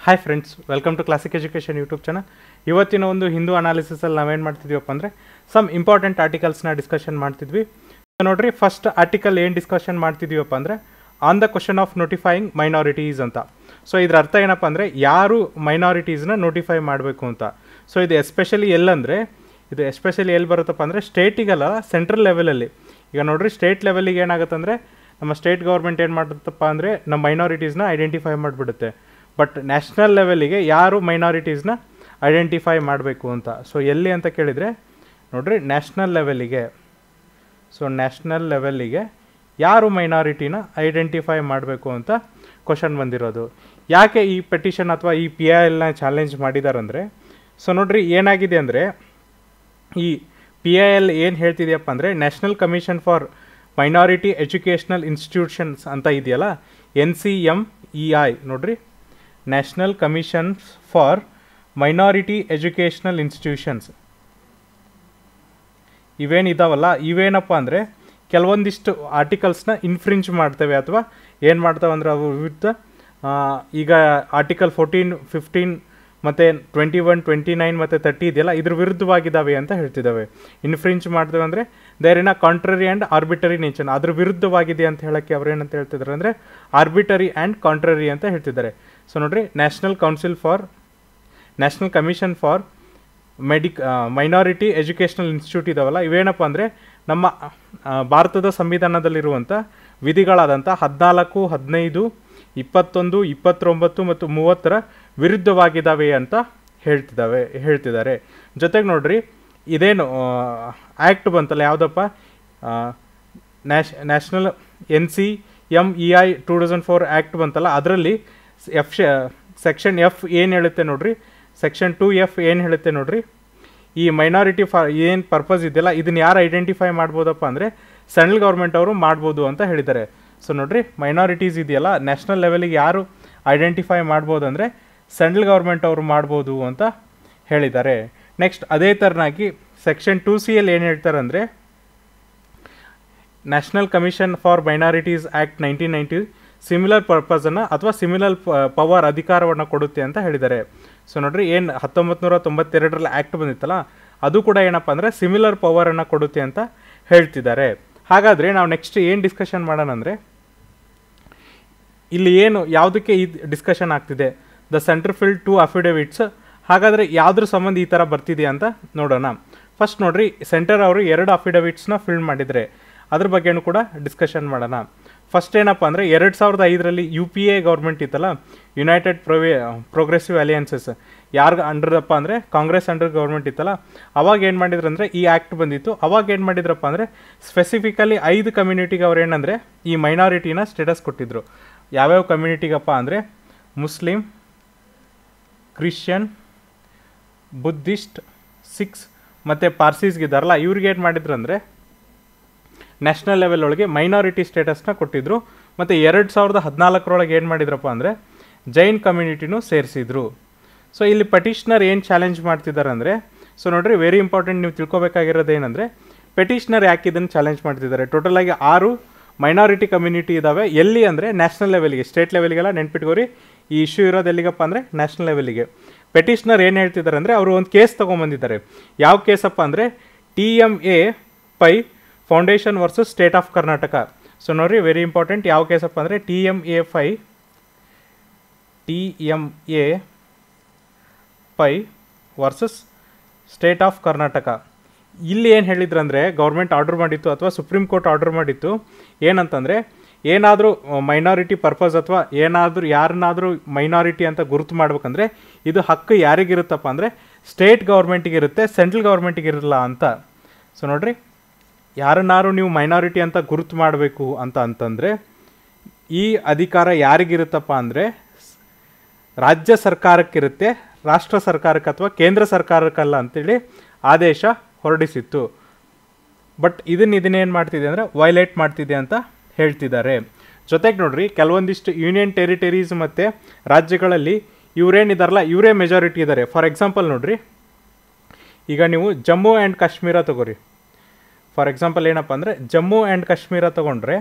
hi friends welcome to classic education YouTube channel ಇವತ್ತಿನ ಒಂದು ಹಿಂದೂ ಅನಾಲಿಸಿಸಲ್ಲಿ ನಾವೇನು ಮಾಡ್ತಿದ್ವಪ್ಪ ಅಂದರೆ ಸಮ್ ಇಂಪಾರ್ಟೆಂಟ್ ಆರ್ಟಿಕಲ್ಸ್ನ ಡಿಸ್ಕಷನ್ ಮಾಡ್ತಿದ್ವಿ ನೋಡ್ರಿ ಫಸ್ಟ್ ಆರ್ಟಿಕಲ್ ಏನು ಡಿಸ್ಕಷನ್ ಮಾಡ್ತಿದ್ದೀವಪ್ಪ ಅಂದರೆ on the question of notifying minorities ಅಂತ ಸೊ ಇದ್ರ ಅರ್ಥ ಏನಪ್ಪ ಅಂದರೆ ಯಾರು ಮೈನಾರಿಟೀಸ್ನ ನೋಟಿಫೈ ಮಾಡಬೇಕು ಅಂತ ಸೊ ಇದು ಎಸ್ಪೆಷಲಿ ಎಲ್ಲಂದರೆ ಇದು ಎಸ್ಪೆಷಲಿ ಎಲ್ಲಿ ಬರುತ್ತಪ್ಪ ಅಂದರೆ ಸ್ಟೇಟಿಗಲ್ಲ ಸೆಂಟ್ರಲ್ ಲೆವೆಲಲ್ಲಿ ಈಗ ನೋಡ್ರಿ ಸ್ಟೇಟ್ ಲೆವೆಲಿಗೆ ಏನಾಗುತ್ತೆ ಅಂದರೆ ನಮ್ಮ ಸ್ಟೇಟ್ ಗೌರ್ಮೆಂಟ್ ಏನು ಮಾಡುತ್ತಪ್ಪ ಅಂದರೆ ನಮ್ಮ ಮೈನಾರಿಟೀಸ್ನ ಐಡೆಂಟಿಫೈ ಮಾಡಿಬಿಡುತ್ತೆ ಬಟ್ ನ್ಯಾಷನಲ್ ಲೆವೆಲಿಗೆ ಯಾರು ಮೈನಾರಿಟೀಸ್ನ ಐಡೆಂಟಿಫೈ ಮಾಡಬೇಕು ಅಂತ ಸೊ ಎಲ್ಲಿ ಅಂತ ಕೇಳಿದರೆ ನೋಡ್ರಿ ನ್ಯಾಷನಲ್ ಲೆವೆಲಿಗೆ ಸೊ ನ್ಯಾಷನಲ್ ಲೆವೆಲ್ಲಿಗೆ ಯಾರು ಮೈನಾರಿಟಿನ ಐಡೆಂಟಿಫೈ ಮಾಡಬೇಕು ಅಂತ ಕ್ವಶನ್ ಬಂದಿರೋದು ಯಾಕೆ ಈ ಪೆಟಿಷನ್ ಅಥವಾ ಈ ಪಿ ಐ ಎಲ್ನ ಚಾಲೆಂಜ್ ಮಾಡಿದಾರಂದರೆ ಸೊ ನೋಡ್ರಿ ಏನಾಗಿದೆ ಅಂದರೆ ಈ ಪಿ ಐ ಎಲ್ ಏನು ಹೇಳ್ತಿದೆಯಪ್ಪ ಅಂದರೆ national commission for minority educational institutions ಅಂತ ಇದೆಯಲ್ಲ N C M E I ನೋಡ್ರಿ national commissions for minority educational institutions ಇವೇನಿದಾವಲ್ಲ ಇವೇನಪ್ಪ ಅಂದರೆ ಕೆಲವೊಂದಿಷ್ಟು ಆರ್ಟಿಕಲ್ಸ್ನ ಇನ್ಫ್ರಿಂಜ್ ಮಾಡ್ತವೆ ಅಥವಾ ಏನು ಮಾಡ್ತವೆ ಅಂದರೆ ಅವು ವಿರುದ್ಧ ಆ, ಈಗ ಆರ್ಟಿಕಲ್ ಫೋರ್ಟೀನ್ ಫಿಫ್ಟೀನ್ ಮತ್ತು ಟ್ವೆಂಟಿ ಒನ್ ಟ್ವೆಂಟಿ ನೈನ್ ಮತ್ತು ತರ್ಟಿ ಇದೆಯಲ್ಲ ಇದ್ರ ವಿರುದ್ಧವಾಗಿದ್ದಾವೆ ಅಂತ ಹೇಳ್ತಿದ್ದಾವೆ ಇನ್ಫ್ರಿಂಜ್ ಮಾಡ್ತೇವೆ ಅಂದರೆ there in a contrary and arbitrary nature ಅದ್ರ ವಿರುದ್ಧವಾಗಿದೆ ಅಂತ ಹೇಳೋಕ್ಕೆ ಅವ್ರು ಏನಂತ ಹೇಳ್ತಿದ್ದಾರೆ ಅಂದರೆ ಆರ್ಬಿಟರಿ ಆ್ಯಂಡ್ ಕಾಂಟ್ರರಿ ಅಂತ ಹೇಳ್ತಿದ್ದಾರೆ ಸೊ ನೋಡ್ರಿ national council for national commission for medic minority educational institute ಇದಾವಲ್ಲ ಇವೇನಪ್ಪ ಅಂದರೆ ನಮ್ಮ ಆ, ಭಾರತದ ಸಂವಿಧಾನದಲ್ಲಿರುವಂಥ ವಿಧಿಗಳಾದಂಥ ಹದಿನಾಲ್ಕು ಹದಿನೈದು ಇಪ್ಪತ್ತೊಂದು ಇಪ್ಪತ್ತೊಂಬತ್ತು ಮತ್ತು ಮೂವತ್ತರ ವಿರುದ್ಧವಾಗಿದ್ದಾವೆ ಅಂತ ಹೇಳ್ತಿದ್ದಾವೆ ಹೇಳ್ತಿದ್ದಾರೆ ಜೊತೆಗೆ ನೋಡ್ರಿ ಇದೇನು ಆ್ಯಕ್ಟ್ ಬಂತಲ್ಲ ಯಾವುದಪ್ಪ ನ್ಯಾಷ್ national N C M E I two thousand four act ಬಂತಲ್ಲ ಅದರಲ್ಲಿ ಎಫ್ ಸೆಕ್ಷನ್ ಎಫ್ ಏನು ಹೇಳುತ್ತೆ ನೋಡ್ರಿ ಸೆಕ್ಷನ್ ಟು ಎಫ್ ಏನು ಹೇಳುತ್ತೆ ನೋಡ್ರಿ ಈ ಮೈನಾರಿಟಿ ಫಾ ಏನು ಪರ್ಪಸ್ ಇದೆಯಲ್ಲ ಇದನ್ನ ಯಾರು ಐಡೆಂಟಿಫೈ ಮಾಡ್ಬೋದಪ್ಪ ಅಂದರೆ ಸೆಂಟ್ರಲ್ ಗೌರ್ಮೆಂಟ್ ಅವರು ಮಾಡ್ಬೋದು ಅಂತ ಹೇಳಿದ್ದಾರೆ ಸೊ ನೋಡ್ರಿ ಮೈನಾರಿಟೀಸ್ ಇದೆಯಲ್ಲ ನ್ಯಾಷನಲ್ ಲೆವೆಲಿಗೆ ಯಾರು ಐಡೆಂಟಿಫೈ ಮಾಡ್ಬೋದು ಅಂದರೆ ಸೆಂಟ್ರಲ್ ಗೌರ್ಮೆಂಟ್ ಅವರು ಮಾಡ್ಬೋದು ಅಂತ ಹೇಳಿದ್ದಾರೆ ನೆಕ್ಸ್ಟ್ ಅದೇ ಥರನಾಗಿ ಸೆಕ್ಷನ್ ಟು ಸಿ ಎಲ್ ಏನು ಹೇಳ್ತಾರೆ ಅಂದರೆ national commission for minorities act nineteen ninety similar ಪರ್ಪಸನ್ನು ಅಥವಾ ಸಿಮಿಲರ್ ಪವರ್ ಅಧಿಕಾರವನ್ನು ಕೊಡುತ್ತೆ ಅಂತ ಹೇಳಿದ್ದಾರೆ ಸೊ ನೋಡ್ರಿ ಏನು ಹತ್ತೊಂಬತ್ತು ನೂರ ತೊಂಬತ್ತೆರಡರಲ್ಲಿ ಆ್ಯಕ್ಟ್ ಬಂದಿತ್ತಲ್ಲ ಅದು ಕೂಡ ಏನಪ್ಪ ಅಂದರೆ ಸಿಮಿಲರ್ ಪವರನ್ನು ಕೊಡುತ್ತೆ ಅಂತ ಹೇಳ್ತಿದ್ದಾರೆ ಹಾಗಾದರೆ ನಾವು ನೆಕ್ಸ್ಟ್ ಏನು ಡಿಸ್ಕಷನ್ ಮಾಡೋಣ ಅಂದರೆ ಇಲ್ಲಿ ಏನು ಯಾವುದಕ್ಕೆ ಈ ಡಿಸ್ಕಷನ್ ಆಗ್ತಿದೆ the centre filed two affidavits ಹಾಗಾದರೆ ಯಾವುದ್ರ ಸಂಬಂಧ ಈ ಥರ ಬರ್ತಿದೆ ಅಂತ ನೋಡೋಣ ಫಸ್ಟ್ ನೋಡ್ರಿ ಸೆಂಟರ್ ಅವರು ಎರಡು ಅಫಿಡವಿಟ್ಸ್ನ ಫಿಲ್ ಮಾಡಿದರೆ ಅದ್ರ ಬಗ್ಗೆನೂ ಕೂಡ ಡಿಸ್ಕಷನ್ ಮಾಡೋಣ ಫಸ್ಟ್ ಏನಪ್ಪ ಅಂದರೆ ಎರಡು ಸಾವಿರದ ಐದರಲ್ಲಿ ಯು ಪಿ ಎ ಗೌರ್ಮೆಂಟ್ ಇತ್ತಲ್ಲ ಯುನೈಟೆಡ್ ಪ್ರೊವೆ ಪ್ರೋಗ್ರೆಸಿವ್ ಅಲಿಯನ್ಸಸ್ ಯಾರು ಅಂಡರ್ದಪ್ಪ ಅಂದರೆ ಕಾಂಗ್ರೆಸ್ ಅಂಡರ್ ಗೌರ್ಮೆಂಟ್ ಇತ್ತಲ್ಲ ಅವಾಗ ಏನು ಮಾಡಿದ್ರು ಅಂದರೆ ಈ ಆ್ಯಕ್ಟ್ ಬಂದಿತ್ತು ಅವಾಗ ಏನು ಮಾಡಿದ್ರಪ್ಪ ಅಂದರೆ ಸ್ಪೆಸಿಫಿಕಲಿ ಐದು ಕಮ್ಯುನಿಟಿಗೆ ಅವ್ರು ಏನಂದರೆ ಈ ಮೈನಾರಿಟಿನ ಸ್ಟೇಟಸ್ ಕೊಟ್ಟಿದ್ರು ಯಾವ್ಯಾವ ಕಮ್ಯುನಿಟಿಗಪ್ಪ ಅಂದರೆ ಮುಸ್ಲಿಂ ಕ್ರಿಶ್ಚಿಯನ್ ಬುದ್ಧಿಸ್ಟ್ ಸಿಖ್ಸ್ ಮತ್ತು ಪಾರ್ಸೀಸ್ಗಿದ್ದಾರಲ್ಲ ಇವ್ರಿಗೆ ಏನು ಮಾಡಿದ್ರು ಅಂದರೆ ನ್ಯಾಷನಲ್ ಲೆವೆಲ್ ಒಳಗೆ ಮೈನಾರಿಟಿ ಸ್ಟೇಟಸ್ನ ಕೊಟ್ಟಿದ್ರು ಮತ್ತು ಎರಡು ಸಾವಿರದ ಹದಿನಾಲ್ಕರೊಳಗೆ ಏನು ಮಾಡಿದ್ರಪ್ಪ ಅಂದರೆ ಜೈನ್ ಕಮ್ಯುನಿಟಿನೂ ಸೇರಿಸಿದ್ರು ಸೊ ಇಲ್ಲಿ ಪಟಿಷ್ನರ್ ಏನು ಚಾಲೆಂಜ್ ಮಾಡ್ತಿದ್ದಾರೆ ಅಂದರೆ ಸೊ ನೋಡ್ರಿ ವೆರಿ ಇಂಪಾರ್ಟೆಂಟ್ ನೀವು ತಿಳ್ಕೊಬೇಕಾಗಿರೋದು ಏನಂದರೆ ಪೆಟಿಷ್ನರ್ ಯಾಕೆ ಇದನ್ನು ಚಾಲೆಂಜ್ ಮಾಡ್ತಿದ್ದಾರೆ ಟೋಟಲ್ ಆಗಿ ಆರು ಮೈನಾರಿಟಿ ಕಮ್ಯುನಿಟಿ ಇದ್ದಾವೆ ಎಲ್ಲಿ ಅಂದರೆ ನ್ಯಾಷನಲ್ ಲೆವೆಲ್ಗೆ ಸ್ಟೇಟ್ ಲೆವೆಲ್ಗೆಲ್ಲ ನೆನ್ಪಿಟ್ಕೋರಿ ಈ ಇಶ್ಯೂ ಇರೋದು ಎಲ್ಲಿಗಪ್ಪ ಅಂದರೆ ನ್ಯಾಷನಲ್ ಲೆವೆಲಿಗೆ ಪೆಟಿಷ್ನರ್ ಏನು ಹೇಳ್ತಿದ್ದಾರೆ ಅಂದರೆ ಅವರು ಒಂದು ಕೇಸ್ ತೊಗೊಂಬಂದಿದ್ದಾರೆ ಯಾವ ಕೇಸಪ್ಪ ಅಂದರೆ T M A Pai foundation versus state of Karnataka so ನೋಡ್ರಿ ವೆರಿ ಇಂಪಾರ್ಟೆಂಟ್ ಯಾವ ಕೇಸಪ್ಪ ಅಂದರೆ T M A Pai T M A Pai versus state of Karnataka ಇಲ್ಲಿ ಏನು ಹೇಳಿದ್ರಂದರೆ ಗೌರ್ಮೆಂಟ್ ಆರ್ಡರ್ ಮಾಡಿತ್ತು ಅಥವಾ ಸುಪ್ರೀಂ ಕೋರ್ಟ್ ಆರ್ಡರ್ ಮಾಡಿತ್ತು ಏನಂತಂದರೆ ಏನಾದರೂ ಮೈನಾರಿಟಿ ಪರ್ಪಸ್ ಅಥವಾ ಏನಾದರೂ ಯಾರನ್ನಾದರೂ ಮೈನಾರಿಟಿ ಅಂತ ಗುರುತು ಮಾಡ್ಬೇಕಂದ್ರೆ ಇದು ಹಕ್ಕು ಯಾರಿಗಿರುತ್ತಪ್ಪ ಅಂದರೆ ಸ್ಟೇಟ್ ಗೌರ್ಮೆಂಟಿಗೆ ಇರುತ್ತೆ ಸೆಂಟ್ರಲ್ ಗೌರ್ಮೆಂಟಿಗೆ ಇರಲ್ಲ ಅಂತ ಸೊ ನೋಡ್ರಿ ಯಾರನ್ನಾರು ನೀವು ಮೈನಾರಿಟಿ ಅಂತ ಗುರುತು ಮಾಡಬೇಕು ಅಂತ ಅಂತಂದರೆ ಈ ಅಧಿಕಾರ ಯಾರಿಗಿರುತ್ತಪ್ಪ ಅಂದರೆ ರಾಜ್ಯ ಸರ್ಕಾರಕ್ಕಿರುತ್ತೆ ರಾಷ್ಟ್ರ ಸರ್ಕಾರಕ್ಕೆ ಅಥವಾ ಕೇಂದ್ರ ಸರ್ಕಾರಕ್ಕಲ್ಲ ಅಂತೇಳಿ ಆದೇಶ ಹೊರಡಿಸಿತ್ತು ಬಟ್ ಇದನ್ನ ಇದನ್ನೇನು ಮಾಡ್ತಿದೆ ಅಂದರೆ ವೈಲೇಟ್ ಮಾಡ್ತಿದೆ ಅಂತ ಹೇಳ್ತಿದ್ದಾರೆ ಜೊತೆಗೆ ನೋಡ್ರಿ ಕೆಲವೊಂದಿಷ್ಟು ಯೂನಿಯನ್ ಟೆರಿಟರೀಸ್ ಮತ್ತು ರಾಜ್ಯಗಳಲ್ಲಿ ಇವರೇನಿದಾರಲ್ಲ ಇವರೇ ಮೆಜಾರಿಟಿ ಇದ್ದಾರೆ ಫಾರ್ ಎಕ್ಸಾಂಪಲ್ ನೋಡ್ರಿ ಈಗ ನೀವು ಜಮ್ಮು ಆ್ಯಂಡ್ ಕಾಶ್ಮೀರ ತಗೋರಿ ಫಾರ್ ಎಕ್ಸಾಂಪಲ್ ಏನಪ್ಪ ಅಂದರೆ ಜಮ್ಮು ಆ್ಯಂಡ್ ಕಾಶ್ಮೀರ ತಗೊಂಡ್ರೆ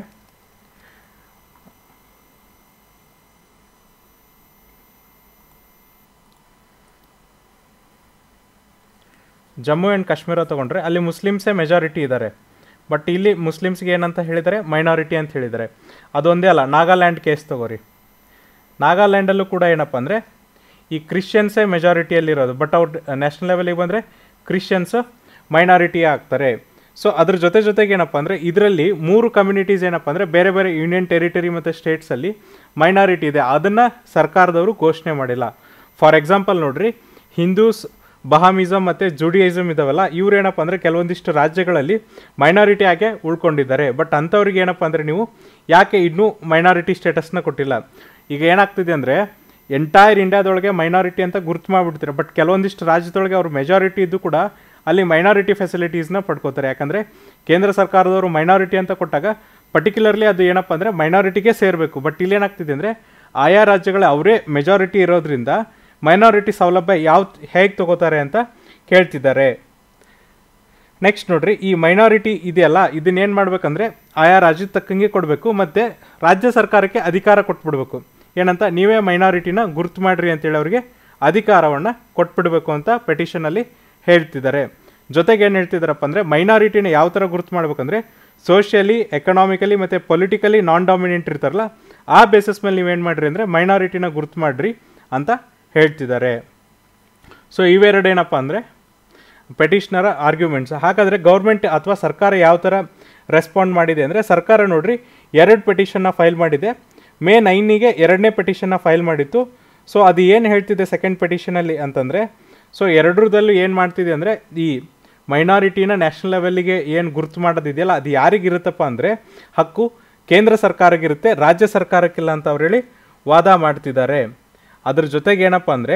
ಜಮ್ಮು ಆ್ಯಂಡ್ ಕಾಶ್ಮೀರ ತೊಗೊಂಡ್ರೆ ಅಲ್ಲಿ ಮುಸ್ಲಿಮ್ಸೇ ಮೆಜಾರಿಟಿ ಇದ್ದಾರೆ ಬಟ್ ಇಲ್ಲಿ ಮುಸ್ಲಿಮ್ಸ್ಗೆ ಏನಂತ ಹೇಳಿದ್ದಾರೆ ಮೈನಾರಿಟಿ ಅಂತ ಹೇಳಿದ್ದಾರೆ ಅದೊಂದೇ ಅಲ್ಲ ನಾಗಾಲ್ಯಾಂಡ್ ಕೇಸ್ ತಗೋರಿ ನಾಗಾಲ್ಯಾಂಡಲ್ಲೂ ಕೂಡ ಏನಪ್ಪ ಅಂದರೆ ಈ ಕ್ರಿಶ್ಚಿಯನ್ಸೇ ಮೆಜಾರಿಟಿಯಲ್ಲಿರೋದು ಬಟ್ ಅವ್ರು ನ್ಯಾಷನಲ್ ಲೆವೆಲಿಗೆ ಬಂದರೆ ಕ್ರಿಶ್ಚಿಯನ್ಸ್ ಮೈನಾರಿಟಿ ಆಗ್ತಾರೆ ಸೊ ಅದ್ರ ಜೊತೆ ಜೊತೆಗೆ ಏನಪ್ಪ ಅಂದರೆ ಇದರಲ್ಲಿ ಮೂರು ಕಮ್ಯುನಿಟೀಸ್ ಏನಪ್ಪ ಅಂದರೆ ಬೇರೆ ಬೇರೆ ಯೂನಿಯನ್ ಟೆರಿಟರಿ ಮತ್ತು ಸ್ಟೇಟ್ಸಲ್ಲಿ ಮೈನಾರಿಟಿ ಇದೆ ಅದನ್ನು ಸರ್ಕಾರದವರು ಘೋಷಣೆ ಮಾಡಿಲ್ಲ ಫಾರ್ ಎಕ್ಸಾಂಪಲ್ ನೋಡ್ರಿ ಹಿಂದೂಸ್ ಬಹಾಮಿಸಮ್ ಮತ್ತು ಜುಡಿಯಿಸಮ್ ಇದಾವಲ್ಲ ಇವ್ರು ಏನಪ್ಪ ಅಂದರೆ ಕೆಲವೊಂದಿಷ್ಟು ರಾಜ್ಯಗಳಲ್ಲಿ ಮೈನಾರಿಟಿ ಆಗಿ ಉಳ್ಕೊಂಡಿದ್ದಾರೆ ಬಟ್ ಅಂಥವ್ರಿಗೆ ಏನಪ್ಪ ಅಂದರೆ ನೀವು ಯಾಕೆ ಇನ್ನೂ ಮೈನಾರಿಟಿ ಸ್ಟೇಟಸ್ನ ಕೊಟ್ಟಿಲ್ಲ ಈಗ ಏನಾಗ್ತಿದೆ ಅಂದರೆ ಎಂಟೈರ್ ಇಂಡಿಯಾದೊಳಗೆ ಮೈನಾರಿಟಿ ಅಂತ ಗುರ್ತು ಮಾಡಿಬಿಡ್ತಾರೆ ಬಟ್ ಕೆಲವೊಂದಿಷ್ಟು ರಾಜ್ಯದೊಳಗೆ ಅವ್ರು ಮೆಜಾರಿಟಿ ಇದ್ದು ಕೂಡ ಅಲ್ಲಿ ಮೈನಾರಿಟಿ ಫೆಸಿಲಿಟೀಸ್ನ ಪಡ್ಕೋತಾರೆ ಯಾಕಂದರೆ ಕೇಂದ್ರ ಸರ್ಕಾರದವರು ಮೈನಾರಿಟಿ ಅಂತ ಕೊಟ್ಟಾಗ ಪರ್ಟಿಕ್ಯುಲರ್ಲಿ ಅದು ಏನಪ್ಪ ಅಂದರೆ ಮೈನಾರಿಟಿಗೆ ಸೇರಬೇಕು ಬಟ್ ಇಲ್ಲಿ ಏನಾಗ್ತಿದೆ ಅಂದರೆ ಆಯಾ ರಾಜ್ಯಗಳ ಅವರೇ ಮೆಜಾರಿಟಿ ಇರೋದ್ರಿಂದ ಮೈನಾರಿಟಿ ಸೌಲಭ್ಯ ಯಾವ ಹೇಗೆ ತಗೋತಾರೆ ಅಂತ ಕೇಳ್ತಿದ್ದಾರೆ ನೆಕ್ಸ್ಟ್ ನೋಡ್ರಿ ಈ ಮೈನಾರಿಟಿ ಇದೆಯಲ್ಲ ಇದನ್ನೇನು ಮಾಡ್ಬೇಕಂದ್ರೆ ಆಯಾ ರಾಜ್ಯದ ತಕ್ಕಂಗೆ ಕೊಡಬೇಕು ಮತ್ತು ರಾಜ್ಯ ಸರ್ಕಾರಕ್ಕೆ ಅಧಿಕಾರ ಕೊಟ್ಬಿಡ್ಬೇಕು ಏನಂತ ನೀವೇ ಮೈನಾರಿಟಿನ ಗುರ್ತು ಮಾಡ್ರಿ ಅಂತೇಳಿ ಅವರಿಗೆ ಅಧಿಕಾರವನ್ನು ಕೊಟ್ಬಿಡ್ಬೇಕು ಅಂತ ಪೆಟಿಷನಲ್ಲಿ ಹೇಳ್ತಿದ್ದಾರೆ ಜೊತೆಗೆ ಏನು ಹೇಳ್ತಿದ್ದಾರಪ್ಪ ಅಂದರೆ ಮೈನಾರಿಟಿನ ಯಾವ ಥರ ಗುರ್ತು ಮಾಡ್ಬೇಕಂದ್ರೆ ಸೋಷಿಯಲಿ ಎಕನಾಮಿಕಲಿ ಮತ್ತು ಪೊಲಿಟಿಕಲಿ ನಾನ್ ಡಾಮಿನೆಂಟ್ ಇರ್ತಾರಲ್ಲ ಆ ಬೇಸಿಸ್ ಮೇಲೆ ನೀವೇನು ಮಾಡಿರಿ ಅಂದರೆ ಮೈನಾರಿಟಿನ ಗುರ್ತು ಮಾಡ್ರಿ ಅಂತ ಹೇಳ್ತಿದ್ದಾರೆ ಸೊ ಇವೆರಡು ಏನಪ್ಪ ಅಂದರೆ ಪೆಟಿಷನರ ಆರ್ಗ್ಯುಮೆಂಟ್ಸ್ ಹಾಗಾದರೆ ಗೌರ್ಮೆಂಟ್ ಅಥವಾ ಸರ್ಕಾರ ಯಾವ ಥರ ರೆಸ್ಪಾಂಡ್ ಮಾಡಿದೆ ಅಂದರೆ ಸರ್ಕಾರ ನೋಡ್ರಿ ಎರಡು ಪೆಟಿಷನ್ನ ಫೈಲ್ ಮಾಡಿದೆ ಮೇ ನೈನಿಗೆ ಎರಡನೇ ಪೆಟಿಷನ್ನ ಫೈಲ್ ಮಾಡಿತ್ತು ಸೊ ಅದು ಏನು ಹೇಳ್ತಿದೆ ಸೆಕೆಂಡ್ ಪೆಟಿಷನಲ್ಲಿ ಅಂತಂದರೆ ಸೊ ಎರಡರದಲ್ಲೂ ಏನು ಮಾಡ್ತಿದೆ ಅಂದರೆ ಈ ಮೈನಾರಿಟಿನ ನ್ಯಾಷನಲ್ ಲೆವೆಲ್ಲಿಗೆ ಏನು ಗುರುತು ಮಾಡೋದಿದೆಯಲ್ಲ ಅದು ಯಾರಿಗಿರುತ್ತಪ್ಪ ಅಂದರೆ ಹಕ್ಕು ಕೇಂದ್ರ ಸರ್ಕಾರಕ್ಕಿರುತ್ತೆ ರಾಜ್ಯ ಸರ್ಕಾರಕ್ಕಿಲ್ಲ ಅಂತ ಅವ್ರು ಹೇಳಿ ವಾದ ಮಾಡ್ತಿದ್ದಾರೆ ಅದ್ರ ಜೊತೆಗೆ ಏನಪ್ಪ ಅಂದರೆ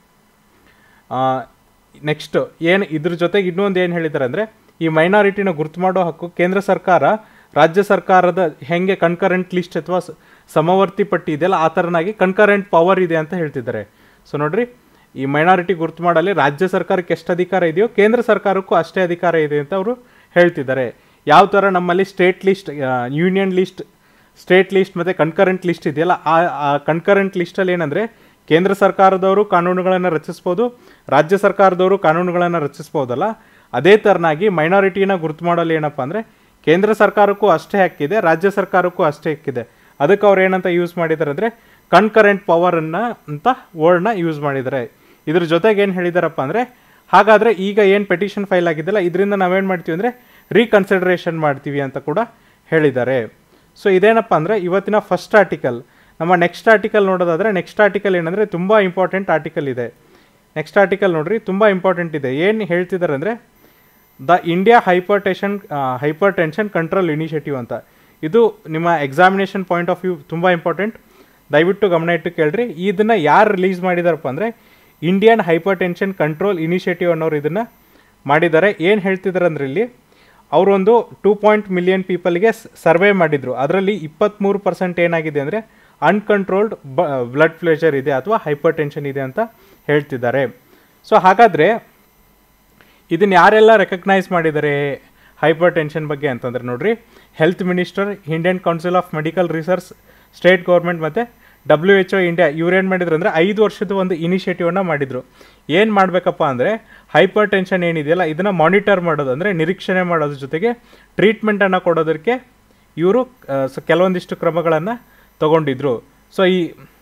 ನೆಕ್ಸ್ಟ್ ಏನು ಇದ್ರ ಜೊತೆಗೆ ಇನ್ನೊಂದು ಏನು ಹೇಳಿದ್ದಾರೆ ಅಂದರೆ ಈ ಮೈನಾರಿಟಿನ ಗುರ್ತು ಮಾಡೋ ಹಕ್ಕು ಕೇಂದ್ರ ಸರ್ಕಾರ ರಾಜ್ಯ ಸರ್ಕಾರದ ಹೆಂಗೆ ಕನ್ಕರೆಂಟ್ ಲಿಸ್ಟ್ ಅಥವಾ ಸ- ಸಮವರ್ತಿ ಪಟ್ಟಿ ಇದೆಯಲ್ಲ ಆ ಥರನಾಗಿ ಕನ್ಕರೆಂಟ್ ಪವರ್ ಇದೆ ಅಂತ ಹೇಳ್ತಿದ್ದಾರೆ ಸೊ ನೋಡ್ರಿ ಈ ಮೈನಾರಿಟಿ ಗುರ್ತು ಮಾಡಲಿ ರಾಜ್ಯ ಸರ್ಕಾರಕ್ಕೆ ಎಷ್ಟು ಅಧಿಕಾರ ಇದೆಯೋ ಕೇಂದ್ರ ಸರ್ಕಾರಕ್ಕೂ ಅಷ್ಟೇ ಅಧಿಕಾರ ಇದೆ ಅಂತ ಅವರು ಹೇಳ್ತಿದ್ದಾರೆ ಯಾವ ಥರ ನಮ್ಮಲ್ಲಿ state list union list state list ಮತ್ತು ಕನ್ಕರೆಂಟ್ ಲಿಸ್ಟ್ ಇದೆಯಲ್ಲ ಆ ಆ ಕನ್ಕರೆಂಟ್ ಲಿಸ್ಟಲ್ಲಿ ಏನಂದರೆ ಕೇಂದ್ರ ಸರ್ಕಾರದವರು ಕಾನೂನುಗಳನ್ನು ರಚಿಸ್ಬೋದು ರಾಜ್ಯ ಸರ್ಕಾರದವರು ಕಾನೂನುಗಳನ್ನು ರಚಿಸ್ಬೋದಲ್ಲ ಅದೇ ಥರನಾಗಿ ಮೈನಾರಿಟಿನ ಗುರ್ತು ಮಾಡಲು ಏನಪ್ಪ ಅಂದರೆ ಕೇಂದ್ರ ಸರ್ಕಾರಕ್ಕೂ ಅಷ್ಟೇ ಹಕ್ಕಿದೆ ರಾಜ್ಯ ಸರ್ಕಾರಕ್ಕೂ ಅಷ್ಟೇ ಹಕ್ಕಿದೆ ಅದಕ್ಕೆ ಅವ್ರು ಏನಂತ ಯೂಸ್ ಮಾಡಿದ್ದಾರೆ ಅಂದರೆ ಕನ್ಕರೆಂಟ್ ಪವರನ್ನು ಅಂತ ವರ್ಡ್ನ ಯೂಸ್ ಮಾಡಿದ್ದಾರೆ ಇದ್ರ ಜೊತೆಗೆ ಏನು ಹೇಳಿದಾರಪ್ಪ ಅಂದರೆ ಹಾಗಾದರೆ ಈಗ ಏನು ಪೆಟಿಷನ್ ಫೈಲ್ ಆಗಿದೆಯಲ್ಲ ಇದರಿಂದ ನಾವೇನು ಮಾಡ್ತೀವಿ ಅಂದರೆ ರೀಕನ್ಸಿಡರೇಷನ್ ಮಾಡ್ತೀವಿ ಅಂತ ಕೂಡ ಹೇಳಿದ್ದಾರೆ ಸೊ ಇದೇನಪ್ಪ ಅಂದರೆ ಇವತ್ತಿನ ಫಸ್ಟ್ ಆರ್ಟಿಕಲ್ ನಮ್ಮ ನೆಕ್ಸ್ಟ್ ಆರ್ಟಿಕಲ್ ನೋಡೋದಾದರೆ ನೆಕ್ಸ್ಟ್ ಆರ್ಟಿಕಲ್ ಏನಂದರೆ ತುಂಬ ಇಂಪಾರ್ಟೆಂಟ್ ಆರ್ಟಿಕಲ್ ಇದೆ ನೆಕ್ಸ್ಟ್ ಆರ್ಟಿಕಲ್ ನೋಡ್ರಿ ತುಂಬ ಇಂಪಾರ್ಟೆಂಟ್ ಇದೆ ಏನು ಹೇಳ್ತಿದ್ದಾರೆ ಅಂದರೆ the India hypertension hypertension control initiative ಅಂತ ಇದು ನಿಮ್ಮ ಎಕ್ಸಾಮಿನೇಷನ್ ಪಾಯಿಂಟ್ ಆಫ್ ವ್ಯೂ ತುಂಬ ಇಂಪಾರ್ಟೆಂಟ್ ದಯವಿಟ್ಟು ಗಮನ ಇಟ್ಟು ಕೇಳ್ರಿ ಇದನ್ನು ಯಾರು ರಿಲೀಸ್ ಮಾಡಿದಾರಪ್ಪ ಅಂದರೆ Indian hypertension control initiative ಅನ್ನೋರು ಇದನ್ನು ಮಾಡಿದ್ದಾರೆ ಏನು ಹೇಳ್ತಿದ್ದಾರೆ ಅಂದ್ರೆ ಇಲ್ಲಿ ಅವರೊಂದು ಟೂ ಪಾಯಿಂಟ್ ಮಿಲಿಯನ್ ಪೀಪಲ್ಗೆ ಸರ್ವೆ ಮಾಡಿದರು ಅದರಲ್ಲಿ ಇಪ್ಪತ್ತ್ಮೂರು ಪರ್ಸೆಂಟ್ ಏನಾಗಿದೆ ಅಂದರೆ ಅನ್ಕಂಟ್ರೋಲ್ಡ್ ಬ ಬ್ಲಡ್ ಪ್ರೆಷರ್ ಇದೆ ಅಥವಾ ಹೈಪರ್ ಟೆನ್ಷನ್ ಇದೆ ಅಂತ ಹೇಳ್ತಿದ್ದಾರೆ ಸೊ ಹಾಗಾದರೆ ಇದನ್ನ ಯಾರೆಲ್ಲ ರೆಕಗ್ನೈಸ್ ಮಾಡಿದ್ದಾರೆ ಹೈಪರ್ ಟೆನ್ಷನ್ ಬಗ್ಗೆ ಅಂತಂದ್ರೆ ನೋಡ್ರಿ health minister Indian council of medical research state government ಮತ್ತು ಡಬ್ಲ್ಯೂ ಎಚ್ ಒ ಇಂಡಿಯಾ ಇವ್ರೇನು ಮಾಡಿದ್ರು ಅಂದರೆ ಐದು ವರ್ಷದ ಒಂದು ಇನಿಷಿಯೇಟಿವನ್ನ ಮಾಡಿದರು ಏನು ಮಾಡಬೇಕಪ್ಪ ಅಂದರೆ ಹೈಪರ್ ಟೆನ್ಷನ್ ಏನಿದೆಯಲ್ಲ ಇದನ್ನು ಮಾನಿಟರ್ ಮಾಡೋದು ಅಂದರೆ ನಿರೀಕ್ಷಣೆ ಮಾಡೋದ್ರ ಜೊತೆಗೆ ಟ್ರೀಟ್ಮೆಂಟನ್ನು ಕೊಡೋದಕ್ಕೆ ಇವರು ಕೆಲವೊಂದಿಷ್ಟು ಕ್ರಮಗಳನ್ನು ತಗೊಂಡಿದ್ರು ಸೊ ಈ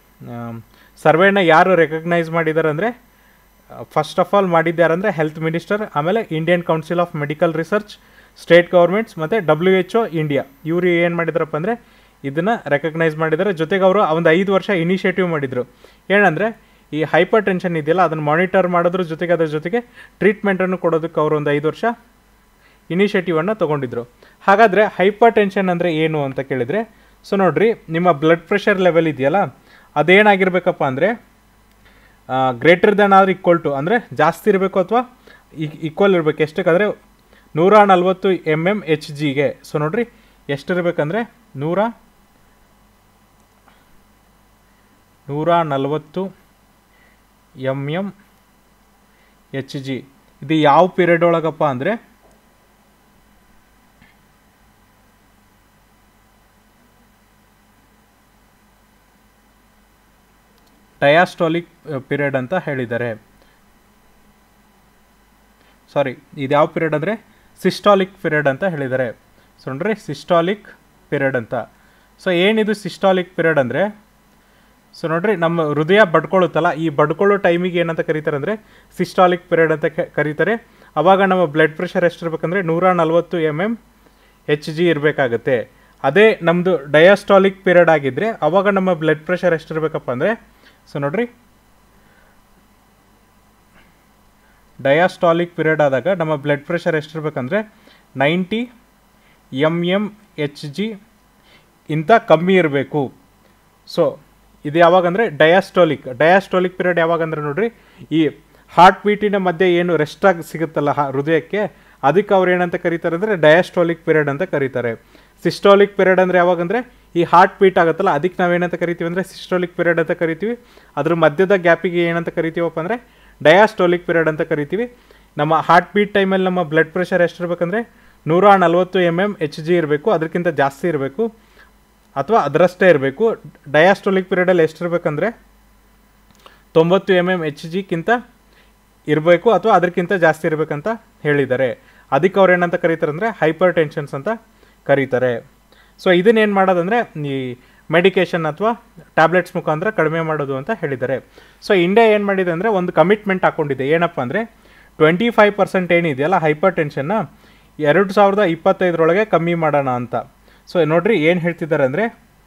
ಸರ್ವೆನ ಯಾರು ರೆಕಗ್ನೈಸ್ ಮಾಡಿದ್ದಾರೆ ಅಂದರೆ ಫಸ್ಟ್ ಆಫ್ ಆಲ್ ಮಾಡಿದ್ದಾರಂದರೆ ಹೆಲ್ತ್ ಮಿನಿಸ್ಟರ್ ಆಮೇಲೆ Indian council of medical research state governments ಮತ್ತು ಡಬ್ಲ್ಯೂ ಎಚ್ ಒ ಇಂಡಿಯಾ ಇವರು ಏನು ಮಾಡಿದಾರಪ್ಪ ಅಂದರೆ ಇದನ್ನು ರೆಕಗ್ನೈಸ್ ಮಾಡಿದ್ದಾರೆ ಜೊತೆಗೆ ಅವರು ಒಂದು ಐದು ವರ್ಷ ಇನಿಷಿಯೇಟಿವ್ ಮಾಡಿದರು ಏನಂದರೆ ಈ ಹೈಪರ್ ಟೆನ್ಷನ್ ಇದೆಯಲ್ಲ ಅದನ್ನು ಮಾನಿಟರ್ ಮಾಡೋದ್ರ ಜೊತೆಗೆ ಅದ್ರ ಜೊತೆಗೆ ಟ್ರೀಟ್ಮೆಂಟನ್ನು ಕೊಡೋದಕ್ಕೆ ಅವರು ಒಂದು ಐದು ವರ್ಷ ಇನಿಷಿಯೇಟಿವನ್ನು ತೊಗೊಂಡಿದ್ರು ಹಾಗಾದರೆ ಹೈಪರ್ ಟೆನ್ಷನ್ ಅಂದರೆ ಏನು ಅಂತ ಕೇಳಿದರೆ ಸೊ ನೋಡ್ರಿ ನಿಮ್ಮ ಬ್ಲಡ್ ಪ್ರೆಷರ್ ಲೆವೆಲ್ ಇದೆಯಲ್ಲ ಅದೇನಾಗಿರ್ಬೇಕಪ್ಪ ಅಂದರೆ greater than or equal to ಅಂದರೆ ಜಾಸ್ತಿ ಇರಬೇಕು ಅಥವಾ ಈಕ್ವಲ್ ಇರಬೇಕು ಎಷ್ಟಕ್ಕಾದರೆ ನೂರ ನಲ್ವತ್ತು ಎಮ್ ಎಮ್ ಎಚ್ ಜಿಗೆ ಸೊ ನೋಡ್ರಿ ಎಷ್ಟಿರ್ಬೇಕಂದ್ರೆ ನೂರ ನೂರ ನಲವತ್ತು ಎಮ್ ಎಮ್ ಎಚ್ ಜಿ ಇದು ಯಾವ ಪೀರಿಯಡ್ ಒಳಗಪ್ಪ ಅಂದರೆ ಡಯಾಸ್ಟಾಲಿಕ್ ಪೀರಿಯಡ್ ಅಂತ ಹೇಳಿದ್ದಾರೆ ಸಾರಿ ಇದು ಯಾವ ಪೀರಿಯಡ್ ಅಂದರೆ ಸಿಸ್ಟಾಲಿಕ್ ಪೀರಿಯಡ್ ಅಂತ ಹೇಳಿದ್ದಾರೆ ಸೊ ನೋಡ್ರಿ ಸಿಸ್ಟಾಲಿಕ್ ಪೀರಿಯಡ್ ಅಂತ ಸೊ ಏನಿದು ಸಿಸ್ಟಾಲಿಕ್ ಪೀರಿಯಡ್ ಅಂದರೆ ಸೊ ನೋಡ್ರಿ ನಮ್ಮ ಹೃದಯ ಬಡ್ಕೊಳ್ಳುತ್ತಲ್ಲ ಈ ಬಡ್ಕೊಳ್ಳೋ ಟೈಮಿಗೆ ಏನಂತ ಕರೀತಾರೆ ಅಂದರೆ ಸಿಸ್ಟಾಲಿಕ್ ಪೀರಿಯಡ್ ಅಂತ ಕ- ಕರೀತಾರೆ ಅವಾಗ ನಮ್ಮ ಬ್ಲಡ್ ಪ್ರೆಷರ್ ಎಷ್ಟಿರ್ಬೇಕಂದ್ರೆ ನೂರ ನಲ್ವತ್ತು ಎಮ್ ಎಮ್ ಎಚ್ ಜಿ ಇರಬೇಕಾಗತ್ತೆ ಅದೇ ನಮ್ಮದು ಡಯಾಸ್ಟಾಲಿಕ್ ಪೀರಿಯಡ್ ಆಗಿದ್ದರೆ ಅವಾಗ ನಮ್ಮ ಬ್ಲಡ್ ಪ್ರೆಷರ್ ಎಷ್ಟಿರ್ಬೇಕಪ್ಪ ಅಂದರೆ ಸೊ ನೋಡ್ರಿ ಡಯಾಸ್ಟಾಲಿಕ್ ಪೀರಿಯಡ್ ಆದಾಗ ನಮ್ಮ ಬ್ಲಡ್ ಪ್ರೆಷರ್ ಎಷ್ಟಿರ್ಬೇಕಂದ್ರೆ ninety M M H G ಇಂಥ ಕಮ್ಮಿ ಇರಬೇಕು ಸೊ ಇದು ಯಾವಾಗಂದರೆ ಡಯಾಸ್ಟೋಲಿಕ್ ಡಯಾಸ್ಟೋಲಿಕ್ ಪೀರಿಯಡ್ ಯಾವಾಗಂದ್ರೆ ನೋಡ್ರಿ ಈ ಹಾರ್ಟ್ ಬೀಟಿನ ಮಧ್ಯೆ ಏನು ರೆಸ್ಟ್ ಆಗಿ ಸಿಗುತ್ತಲ್ಲ ಹ- ಹೃದಯಕ್ಕೆ ಅದಕ್ಕೆ ಅವ್ರು ಏನಂತ ಕರೀತಾರೆ ಅಂದರೆ ಡಯಾಸ್ಟೋಲಿಕ್ ಪೀರಿಯಡ್ ಅಂತ ಕರೀತಾರೆ ಸಿಸ್ಟೋಲಿಕ್ ಪೀರಿಯಡ್ ಅಂದರೆ ಯಾವಾಗಂದ್ರೆ ಈ ಹಾರ್ಟ್ ಬೀಟ್ ಆಗುತ್ತಲ್ಲ ಅದಕ್ಕೆ ನಾವೇನಂತ ಕರಿತೀವಿ ಅಂದರೆ ಸಿಸ್ಟೋಲಿಕ್ ಪೀರಿಯಡ್ ಅಂತ ಕರಿತೀವಿ ಅದ್ರ ಮಧ್ಯದ ಗ್ಯಾಪಿಗೆ ಏನಂತ ಕರಿತೀವಪ್ಪ ಅಂದರೆ ಡಯಾಸ್ಟೋಲಿಕ್ ಪೀರಿಯಡ್ ಅಂತ ಕರಿತೀವಿ ನಮ್ಮ ಹಾರ್ಟ್ ಬೀಟ್ ಟೈಮಲ್ಲಿ ನಮ್ಮ ಬ್ಲಡ್ ಪ್ರೆಷರ್ ಎಷ್ಟಿರ್ಬೇಕಂದ್ರೆ ನೂರ ನಲ್ವತ್ತು ಎಮ್ ಎಮ್ ಎಚ್ ಜಿ ಇರಬೇಕು ಅದಕ್ಕಿಂತ ಜಾಸ್ತಿ ಇರಬೇಕು ಅಥವಾ ಅದರಷ್ಟೇ ಇರಬೇಕು ಡಯಾಸ್ಟೋಲಿಕ್ ಪೀರಿಯಡಲ್ಲಿ ಎಷ್ಟಿರ್ಬೇಕಂದ್ರೆ ತೊಂಬತ್ತು ಎಮ್ ಎಮ್ ಎಚ್ ಜಿಕ್ಕಿಂತ ಇರಬೇಕು ಅಥವಾ ಅದಕ್ಕಿಂತ ಜಾಸ್ತಿ ಇರಬೇಕಂತ ಹೇಳಿದ್ದಾರೆ ಅದಕ್ಕೆ ಅವ್ರು ಏನಂತ ಕರೀತಾರೆ ಅಂದರೆ ಹೈಪರ್ ಟೆನ್ಷನ್ಸ್ ಅಂತ ಕರೀತಾರೆ ಸೊ ಇದನ್ನೇನು ಮಾಡೋದಂದರೆ ಈ ಮೆಡಿಕೇಷನ್ ಅಥವಾ ಟ್ಯಾಬ್ಲೆಟ್ಸ್ ಮುಖಾಂತರ ಕಡಿಮೆ ಮಾಡೋದು ಅಂತ ಹೇಳಿದ್ದಾರೆ ಸೊ ಇಂಡಿಯಾ ಏನು ಮಾಡಿದೆ ಅಂದರೆ ಒಂದು ಕಮಿಟ್ಮೆಂಟ್ ಹಾಕ್ಕೊಂಡಿದೆ ಏನಪ್ಪ ಅಂದರೆ ಟ್ವೆಂಟಿ ಫೈವ್ ಪರ್ಸೆಂಟ್ ಏನಿದೆಯಲ್ಲ ಹೈಪರ್ ಟೆನ್ಷನ್ನ ಎರಡು ಸಾವಿರದ ಇಪ್ಪತ್ತೈದರೊಳಗೆ ಕಮ್ಮಿ ಮಾಡೋಣ ಅಂತ ಸೊ ನೋಡ್ರಿ ಏನು ಹೇಳ್ತಿದ್ದಾರೆ ಅಂದರೆ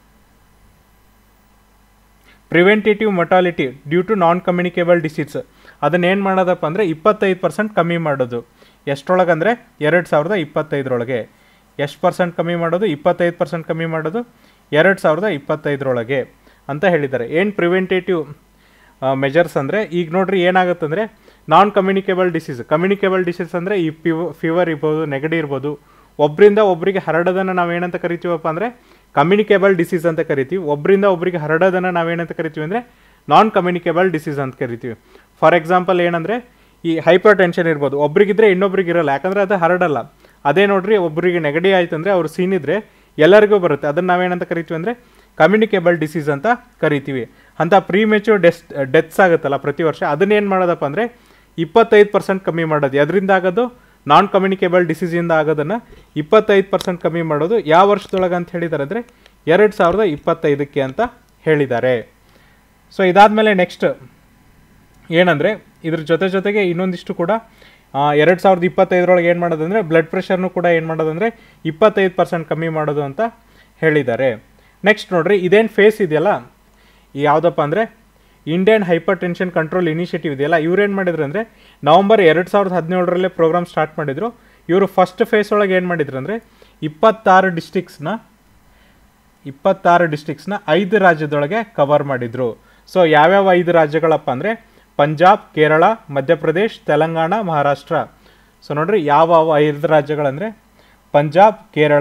preventative mortality due to non communicable disease ಅದನ್ನೇನು ಮಾಡೋದಪ್ಪ ಅಂದರೆ ಇಪ್ಪತ್ತೈದು ಪರ್ಸೆಂಟ್ ಕಮ್ಮಿ ಮಾಡೋದು ಎಷ್ಟರೊಳಗೆ ಅಂದರೆ ಎರಡು ಸಾವಿರದ ಇಪ್ಪತ್ತೈದರೊಳಗೆ ಎಷ್ಟು ಪರ್ಸೆಂಟ್ ಕಮ್ಮಿ ಮಾಡೋದು ಇಪ್ಪತ್ತೈದು ಪರ್ಸೆಂಟ್ ಕಮ್ಮಿ ಮಾಡೋದು ಎರಡು ಸಾವಿರದ ಇಪ್ಪತ್ತೈದರೊಳಗೆ ಅಂತ ಹೇಳಿದ್ದಾರೆ ಏನು ಪ್ರಿವೆಂಟೇಟಿವ್ ಮೆಜರ್ಸ್ ಅಂದರೆ ಈಗ ನೋಡ್ರಿ ಏನಾಗುತ್ತಂದರೆ non communicable disease communicable disease ಅಂದರೆ ಈ ಪಿವ್ ಫೀವರ್ ಇರ್ಬೋದು ನೆಗಡಿ ಇರ್ಬೋದು ಒಬ್ಬರಿಂದ ಒಬ್ಬರಿಗೆ ಹರಡೋದನ್ನು ನಾವೇನಂತ ಕರಿತೀವಪ್ಪ ಅಂದರೆ ಕಮ್ಯುನಿಕೇಬಲ್ ಡಿಸೀಸ್ ಅಂತ ಕರಿತೀವಿ ಒಬ್ಬರಿಂದ ಒಬ್ಬರಿಗೆ ಹರಡೋದನ್ನು ನಾವೇನಂತ ಕರಿತೀವಿ ಅಂದರೆ ನಾನ್ ಕಮ್ಯುನಿಕೇಬಲ್ ಡಿಸೀಸ್ ಅಂತ ಕರಿತೀವಿ ಫಾರ್ ಎಕ್ಸಾಂಪಲ್ ಏನಂದರೆ ಈ ಹೈಪರ್ ಟೆನ್ಷನ್ ಇರ್ಬೋದು ಒಬ್ರಿಗಿದ್ರೆ ಇನ್ನೊಬ್ರಿಗೆ ಇರಲ್ಲ ಯಾಕಂದರೆ ಅದು ಹರಡಲ್ಲ ಅದೇ ನೋಡ್ರಿ ಒಬ್ಬರಿಗೆ ನೆಗಡಿ ಆಯ್ತು ಅಂದರೆ ಅವ್ರು ಸೀನಿದ್ರೆ ಎಲ್ಲರಿಗೂ ಬರುತ್ತೆ ಅದನ್ನು ನಾವೇನಂತ ಕರಿತೀವಿ ಅಂದರೆ ಕಮ್ಯುನಿಕೇಬಲ್ ಡಿಸೀಸ್ ಅಂತ ಕರಿತೀವಿ ಅಂತ ಪ್ರೀಮೆಚ್ಯೂರ್ ಡೆಸ್ ಡೆತ್ಸ್ ಆಗುತ್ತಲ್ಲ ಪ್ರತಿ ವರ್ಷ ಅದನ್ನೇನು ಮಾಡೋದಪ್ಪ ಅಂದರೆ ಇಪ್ಪತ್ತೈದು ಪರ್ಸೆಂಟ್ ಕಮ್ಮಿ ಮಾಡೋದು ಅದರಿಂದ ಆಗೋದು ನಾನ್ ಕಮ್ಯುನಿಕೇಬಲ್ ಡಿಸೀಸಿಂದ ಆಗೋದನ್ನು ಇಪ್ಪತ್ತೈದು ಪರ್ಸೆಂಟ್ ಕಮ್ಮಿ ಮಾಡೋದು ಯಾವ ವರ್ಷದೊಳಗೆ ಅಂತ ಹೇಳಿದ್ದಾರೆ ಅಂದರೆ ಎರಡು ಸಾವಿರದ ಇಪ್ಪತ್ತೈದಕ್ಕೆ ಅಂತ ಹೇಳಿದ್ದಾರೆ ಸೊ ಇದಾದಮೇಲೆ ನೆಕ್ಸ್ಟ್ ಏನಂದರೆ ಇದ್ರ ಜೊತೆ ಜೊತೆಗೆ ಇನ್ನೊಂದಿಷ್ಟು ಕೂಡ ಎರಡು ಸಾವಿರದ ಇಪ್ಪತ್ತೈದರೊಳಗೆ ಏನು ಮಾಡೋದಂದರೆ ಬ್ಲಡ್ ಪ್ರೆಷರ್ನು ಕೂಡ ಏನು ಮಾಡೋದಂದರೆ ಇಪ್ಪತ್ತೈದು ಪರ್ಸೆಂಟ್ ಕಮ್ಮಿ ಮಾಡೋದು ಅಂತ ಹೇಳಿದ್ದಾರೆ ನೆಕ್ಸ್ಟ್ ನೋಡ್ರಿ ಇದೇನು ಫೇಸ್ ಇದೆಯಲ್ಲ ಈ ಯಾವುದಪ್ಪ ಅಂದರೆ Indian hypertension control initiative ಇದೆಯಲ್ಲ ಇವ್ರೇನು ಮಾಡಿದ್ರು ಅಂದರೆ ನವಂಬರ್ ಎರಡು ಸಾವಿರದ ಹದಿನೇಳರಲ್ಲೇ ಪ್ರೋಗ್ರಾಮ್ ಸ್ಟಾರ್ಟ್ ಮಾಡಿದರು ಇವರು ಫಸ್ಟ್ ಫೇಸ್ ಒಳಗೆ ಏನು ಮಾಡಿದ್ರು ಅಂದರೆ ಇಪ್ಪತ್ತಾರು ಡಿಸ್ಟಿಕ್ಸ್ನ ಇಪ್ಪತ್ತಾರು ಡಿಸ್ಟಿಕ್ಸ್ನ ಐದು ರಾಜ್ಯದೊಳಗೆ ಕವರ್ ಮಾಡಿದರು ಸೊ ಯಾವ್ಯಾವ ಐದು ರಾಜ್ಯಗಳಪ್ಪ ಅಂದರೆ ಪಂಜಾಬ್ ಕೇರಳ ಮಧ್ಯಪ್ರದೇಶ್ ತೆಲಂಗಾಣ ಮಹಾರಾಷ್ಟ್ರ ಸೊ ನೋಡ್ರಿ ಯಾವ ಐದು ರಾಜ್ಯಗಳಂದರೆ ಪಂಜಾಬ್ ಕೇರಳ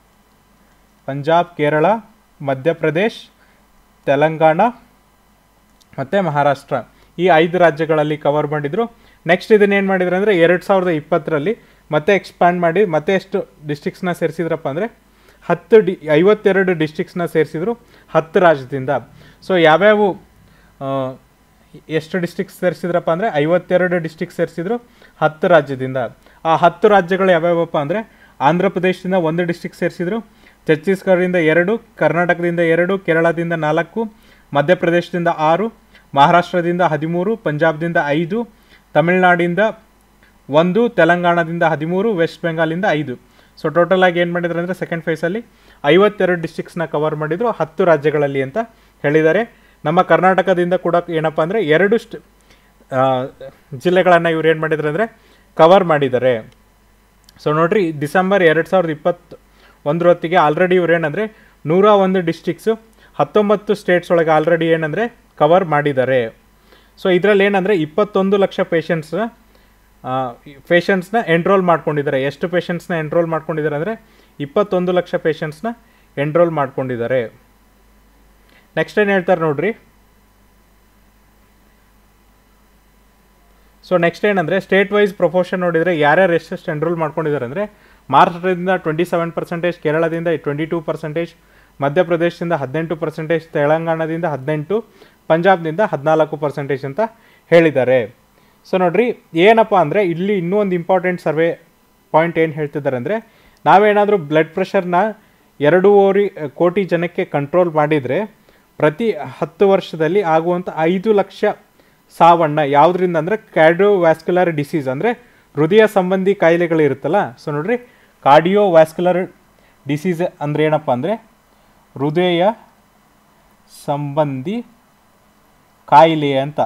ಪಂಜಾಬ್ ಕೇರಳ ಮಧ್ಯಪ್ರದೇಶ್ ತೆಲಂಗಾಣ ಮತ್ತು ಮಹಾರಾಷ್ಟ್ರ ಈ ಐದು ರಾಜ್ಯಗಳಲ್ಲಿ ಕವರ್ ಮಾಡಿದರು ನೆಕ್ಸ್ಟ್ ಇದನ್ನ ಏನು ಮಾಡಿದ್ರು ಅಂದರೆ ಎರಡು ಸಾವಿರದ ಇಪ್ಪತ್ತರಲ್ಲಿ ಮತ್ತೆ ಎಕ್ಸ್ಪ್ಯಾಂಡ್ ಮಾಡಿ ಮತ್ತೆ ಎಷ್ಟು ಡಿಸ್ಟಿಕ್ಸ್ನ ಸೇರಿಸಿದ್ರಪ್ಪ ಅಂದರೆ ಹತ್ತು ಡಿ ಐವತ್ತೆರಡು ಡಿಸ್ಟಿಕ್ಸ್ನ ಸೇರಿಸಿದ್ರು ಹತ್ತು ರಾಜ್ಯದಿಂದ ಸೊ ಯಾವ್ಯಾವ ಆ, ಎಷ್ಟು ಡಿಸ್ಟಿಕ್ಸ್ ಸೇರಿಸಿದ್ರಪ್ಪ ಅಂದರೆ ಐವತ್ತೆರಡು ಡಿಸ್ಟಿಕ್ ಸೇರಿಸಿದ್ರು ಹತ್ತು ರಾಜ್ಯದಿಂದ ಆ ಹತ್ತು ರಾಜ್ಯಗಳು ಯಾವ್ಯಾವಪ್ಪ ಅಂದರೆ ಆಂಧ್ರ ಪ್ರದೇಶದಿಂದ ಒಂದು ಡಿಸ್ಟಿಕ್ ಸೇರಿಸಿದ್ರು ಛತ್ತೀಸ್ಗಢದಿಂದ ಎರಡು ಕರ್ನಾಟಕದಿಂದ ಎರಡು ಕೇರಳದಿಂದ ನಾಲ್ಕು ಮಧ್ಯಪ್ರದೇಶದಿಂದ ಆರು ಮಹಾರಾಷ್ಟ್ರದಿಂದ ಹದಿಮೂರು ಪಂಜಾಬ್ದಿಂದ ಐದು ತಮಿಳುನಾಡಿಂದ ಒಂದು ತೆಲಂಗಾಣದಿಂದ ಹದಿಮೂರು ವೆಸ್ಟ್ ಬೆಂಗಾಲಿಂದ ಐದು ಸೊ ಟೋಟಲ್ ಆಗಿ ಏನು ಮಾಡಿದ್ರು ಅಂದರೆ ಸೆಕೆಂಡ್ ಫೇಸಲ್ಲಿ ಐವತ್ತೆರಡು ಡಿಸ್ಟಿಕ್ಸ್ನ ಕವರ್ ಮಾಡಿದ್ರು ಹತ್ತು ರಾಜ್ಯಗಳಲ್ಲಿ ಅಂತ ಹೇಳಿದ್ದಾರೆ ನಮ್ಮ ಕರ್ನಾಟಕದಿಂದ ಕೂಡ ಏನಪ್ಪ ಅಂದರೆ ಎರಡು ಸ್ಟ್ ಜಿಲ್ಲೆಗಳನ್ನು ಇವ್ರು ಏನು ಮಾಡಿದ್ರು ಅಂದರೆ ಕವರ್ ಮಾಡಿದ್ದಾರೆ ಸೊ ನೋಡ್ರಿ ಡಿಸೆಂಬರ್ ಎರಡು ಸಾವಿರದ ಇಪ್ಪತ್ತು ಒಂದರ ಹೊತ್ತಿಗೆ ಆಲ್ರೆಡಿ ಇವ್ರು ಏನಂದರೆ ನೂರ ಒಂದು ಡಿಸ್ಟಿಕ್ಸು ಹತ್ತೊಂಬತ್ತು ಸ್ಟೇಟ್ಸ್ ಒಳಗೆ ಆಲ್ರೆಡಿ ಏನಂದರೆ ಕವರ್ ಮಾಡಿದ್ದಾರೆ ಸೊ ಇದರಲ್ಲಿ ಏನಂದರೆ ಇಪ್ಪತ್ತೊಂದು ಲಕ್ಷ ಪೇಷಂಟ್ಸ್ ಪೇಷಂಟ್ಸ್ನ ಎನ್ರೋಲ್ ಮಾಡ್ಕೊಂಡಿದ್ದಾರೆ ಎಷ್ಟು ಪೇಷಂಟ್ಸ್ನ ಎನ್ರೋಲ್ ಮಾಡ್ಕೊಂಡಿದ್ದಾರೆ ಅಂದರೆ ಇಪ್ಪತ್ತೊಂದು ಲಕ್ಷ ಪೇಷಂಟ್ಸ್ನ ಎನ್ರೋಲ್ ಮಾಡ್ಕೊಂಡಿದ್ದಾರೆ ನೆಕ್ಸ್ಟ್ ಏನು ಹೇಳ್ತಾರೆ ನೋಡ್ರಿ ಸೊ ನೆಕ್ಸ್ಟ್ ಏನಂದರೆ ಸ್ಟೇಟ್ ವೈಸ್ ಪ್ರೊಪೋರ್ಷನ್ ನೋಡಿದರೆ ಯಾರ್ಯಾರು ಎಷ್ಟೆಷ್ಟು ಎನ್ರೋಲ್ ಮಾಡ್ಕೊಂಡಿದ್ದಾರೆ ಅಂದರೆ ಮಹಾರಾಷ್ಟ್ರದಿಂದ ಟ್ವೆಂಟಿ ಸೆವೆನ್ ಪರ್ಸೆಂಟೇಜ್ ಕೇರಳದಿಂದ ಟ್ವೆಂಟಿ ಟೂ ಪರ್ಸೆಂಟೇಜ್ ಮಧ್ಯಪ್ರದೇಶದಿಂದ ಹದಿನೆಂಟು ಪರ್ಸೆಂಟೇಜ್ ತೆಲಂಗಾಣದಿಂದ ಹದಿನೆಂಟು ಪಂಜಾಬ್ನಿಂದ ಹದಿನಾಲ್ಕು ಪರ್ಸೆಂಟೇಜ್ ಅಂತ ಹೇಳಿದ್ದಾರೆ ಸೊ ನೋಡ್ರಿ ಏನಪ್ಪ ಅಂದರೆ ಇಲ್ಲಿ ಇನ್ನೂ ಒಂದು ಇಂಪಾರ್ಟೆಂಟ್ ಸರ್ವೆ ಪಾಯಿಂಟ್ ಏನು ಹೇಳ್ತಿದ್ದಾರೆ ಅಂದರೆ ನಾವೇನಾದರೂ ಬ್ಲಡ್ ಪ್ರೆಷರ್ನ ಎರಡೂವರೆ ಕೋಟಿ ಜನಕ್ಕೆ ಕಂಟ್ರೋಲ್ ಮಾಡಿದರೆ ಪ್ರತಿ ಹತ್ತು ವರ್ಷದಲ್ಲಿ ಆಗುವಂಥ ಐದು ಲಕ್ಷ ಸಾವನ್ನ ಯಾವುದರಿಂದ ಅಂದರೆ ಕ್ಯಾರ್ಡಿಯೋವ್ಯಾಸ್ಕ್ಯುಲರ್ ಡಿಸೀಸ್ ಅಂದರೆ ಹೃದಯ ಸಂಬಂಧಿ ಕಾಯಿಲೆಗಳು ಇರುತ್ತಲ್ಲ ಸೊ ನೋಡ್ರಿ ಕಾರ್ಡಿಯೋವ್ಯಾಸ್ಕ್ಯುಲರ್ ಡಿಸೀಸ್ ಅಂದರೆ ಏನಪ್ಪ ಅಂದರೆ ಹೃದಯ ಸಂಬಂಧಿ ಕಾಯಿಲೆ ಅಂತ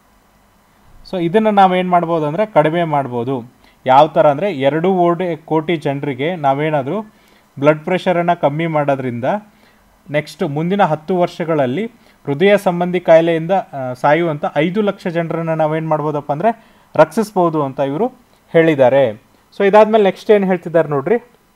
ಸೊ ಇದನ್ನು ನಾವೇನು ಮಾಡ್ಬೋದು ಅಂದರೆ ಕಡಿಮೆ ಮಾಡ್ಬೋದು ಯಾವ ಥರ ಅಂದರೆ ಎರಡು ಓಡಿ ಕೋಟಿ ಜನರಿಗೆ ನಾವೇನಾದರೂ ಬ್ಲಡ್ ಪ್ರೆಷರನ್ನು ಕಮ್ಮಿ ಮಾಡೋದ್ರಿಂದ ನೆಕ್ಸ್ಟ್ ಮುಂದಿನ ಹತ್ತು ವರ್ಷಗಳಲ್ಲಿ ಹೃದಯ ಸಂಬಂಧಿ ಕಾಯಿಲೆಯಿಂದ ಆ, ಸಾಯುವಂಥ ಐದು ಲಕ್ಷ ಜನರನ್ನು ನಾವೇನು ಮಾಡ್ಬೋದಪ್ಪ ಅಂದರೆ ರಕ್ಷಿಸ್ಬೋದು ಅಂತ ಇವರು ಹೇಳಿದ್ದಾರೆ ಸೊ ಇದಾದ್ಮೇಲೆ ನೆಕ್ಸ್ಟ್ ಏನು ಹೇಳ್ತಿದ್ದಾರೆ ನೋಡ್ರಿ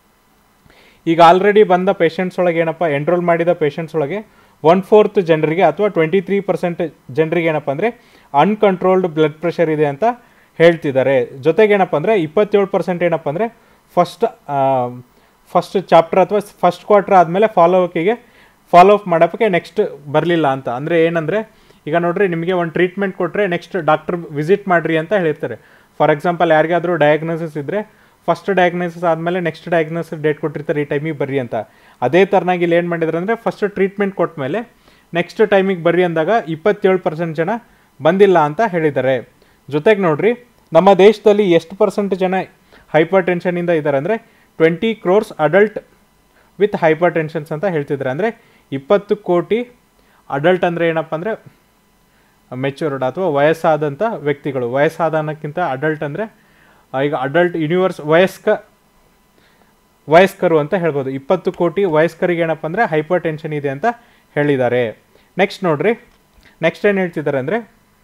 ಈಗ ಆಲ್ರೆಡಿ ಬಂದ ಪೇಷಂಟ್ಸ್ ಒಳಗೆ ಏನಪ್ಪ ಎನ್ರೋಲ್ ಮಾಡಿದ ಪೇಷಂಟ್ಸ್ ಒಳಗೆ ಒನ್ ಫೋರ್ತ್ ಜನರಿಗೆ ಅಥವಾ ಟ್ವೆಂಟಿ ತ್ರೀ ಪರ್ಸೆಂಟ್ ಜನರಿಗೆ ಏನಪ್ಪ ಅಂದರೆ ಅನ್ಕಂಟ್ರೋಲ್ಡ್ ಬ್ಲಡ್ ಪ್ರೆಷರ್ ಇದೆ ಅಂತ ಹೇಳ್ತಿದ್ದಾರೆ ಜೊತೆಗೆ ಏನಪ್ಪ ಅಂದರೆ ಇಪ್ಪತ್ತೇಳು ಪರ್ಸೆಂಟ್ ಏನಪ್ಪ ಅಂದರೆ ಫಸ್ಟ್ ಫಸ್ಟ್ ಚಾಪ್ಟರ್ ಅಥವಾ ಫಸ್ಟ್ ಕ್ವಾರ್ಟರ್ ಆದಮೇಲೆ ಫಾಲೋ ಅಪ್ಗೆ ಫಾಲೋ ಅಪ್ ಮಾಡೋಕ್ಕೆ ನೆಕ್ಸ್ಟ್ ಬರಲಿಲ್ಲ ಅಂತ ಅಂದರೆ ಏನಂದರೆ ಈಗ ನೋಡ್ರಿ ನಿಮಗೆ ಒಂದು ಟ್ರೀಟ್ಮೆಂಟ್ ಕೊಟ್ಟರೆ ನೆಕ್ಸ್ಟ್ ಡಾಕ್ಟರ್ ವಿಸಿಟ್ ಮಾಡಿರಿ ಅಂತ ಹೇಳಿರ್ತಾರೆ ಫಾರ್ ಎಕ್ಸಾಂಪಲ್ ಯಾರಿಗಾದರೂ ಡಯಾಗ್ನೋಸಿಸ್ ಇದ್ದರೆ ಫಸ್ಟ್ ಡಯಾಗ್ನೋಸಿಸ್ ಆದಮೇಲೆ ನೆಕ್ಸ್ಟ್ ಡಯಾಗ್ನೋಸಿಸ್ ಡೇಟ್ ಕೊಟ್ಟಿರ್ತಾರೆ ಈ ಟೈಮಿಗೆ ಬರ್ರಿ ಅಂತ ಅದೇ ಥರನಾಗಿ ಇಲ್ಲಿ ಏನು ಮಾಡಿದ್ರು ಅಂದರೆ ಫಸ್ಟ್ ಟ್ರೀಟ್ಮೆಂಟ್ ಕೊಟ್ಟ ಮೇಲೆ ನೆಕ್ಸ್ಟ್ ಟೈಮಿಗೆ ಬರ್ರಿ ಅಂದಾಗ ಇಪ್ಪತ್ತೇಳು ಪರ್ಸೆಂಟ್ ಜನ ಬಂದಿಲ್ಲ ಅಂತ ಹೇಳಿದ್ದಾರೆ ಜೊತೆಗೆ ನೋಡ್ರಿ ನಮ್ಮ ದೇಶದಲ್ಲಿ ಎಷ್ಟು ಪರ್ಸೆಂಟ್ ಜನ ಹೈಪರ್ ಟೆನ್ಷನಿಂದ ಇದ್ದಾರೆ ಅಂದರೆ twenty crores adult with hypertensions ಅಂತ ಹೇಳ್ತಿದ್ದಾರೆ ಅಂದರೆ ಇಪ್ಪತ್ತು ಕೋಟಿ ಅಡಲ್ಟ್ ಅಂದರೆ ಏನಪ್ಪ ಅಂದರೆ ಮೆಚೂರ್ಡ್ ಅಥವಾ ವಯಸ್ಸಾದಂಥ ವ್ಯಕ್ತಿಗಳು ವಯಸ್ಸಾದ ಅನ್ನೋಕ್ಕಿಂತ ಅಡಲ್ಟ್ ಅಂದರೆ ಈಗ ಅಡಲ್ಟ್ ಯೂನಿವರ್ಸ್ ವಯಸ್ಕ ವಯಸ್ಕರು ಅಂತ ಹೇಳ್ಬೋದು ಇಪ್ಪತ್ತು ಕೋಟಿ ವಯಸ್ಕರಿಗೆ ಏನಪ್ಪ ಅಂದರೆ ಹೈಪರ್ ಟೆನ್ಷನ್ ಇದೆ ಅಂತ ಹೇಳಿದ್ದಾರೆ ನೆಕ್ಸ್ಟ್ ನೋಡ್ರಿ ನೆಕ್ಸ್ಟ್ ಏನು ಹೇಳ್ತಿದ್ದಾರೆ ಅಂದರೆ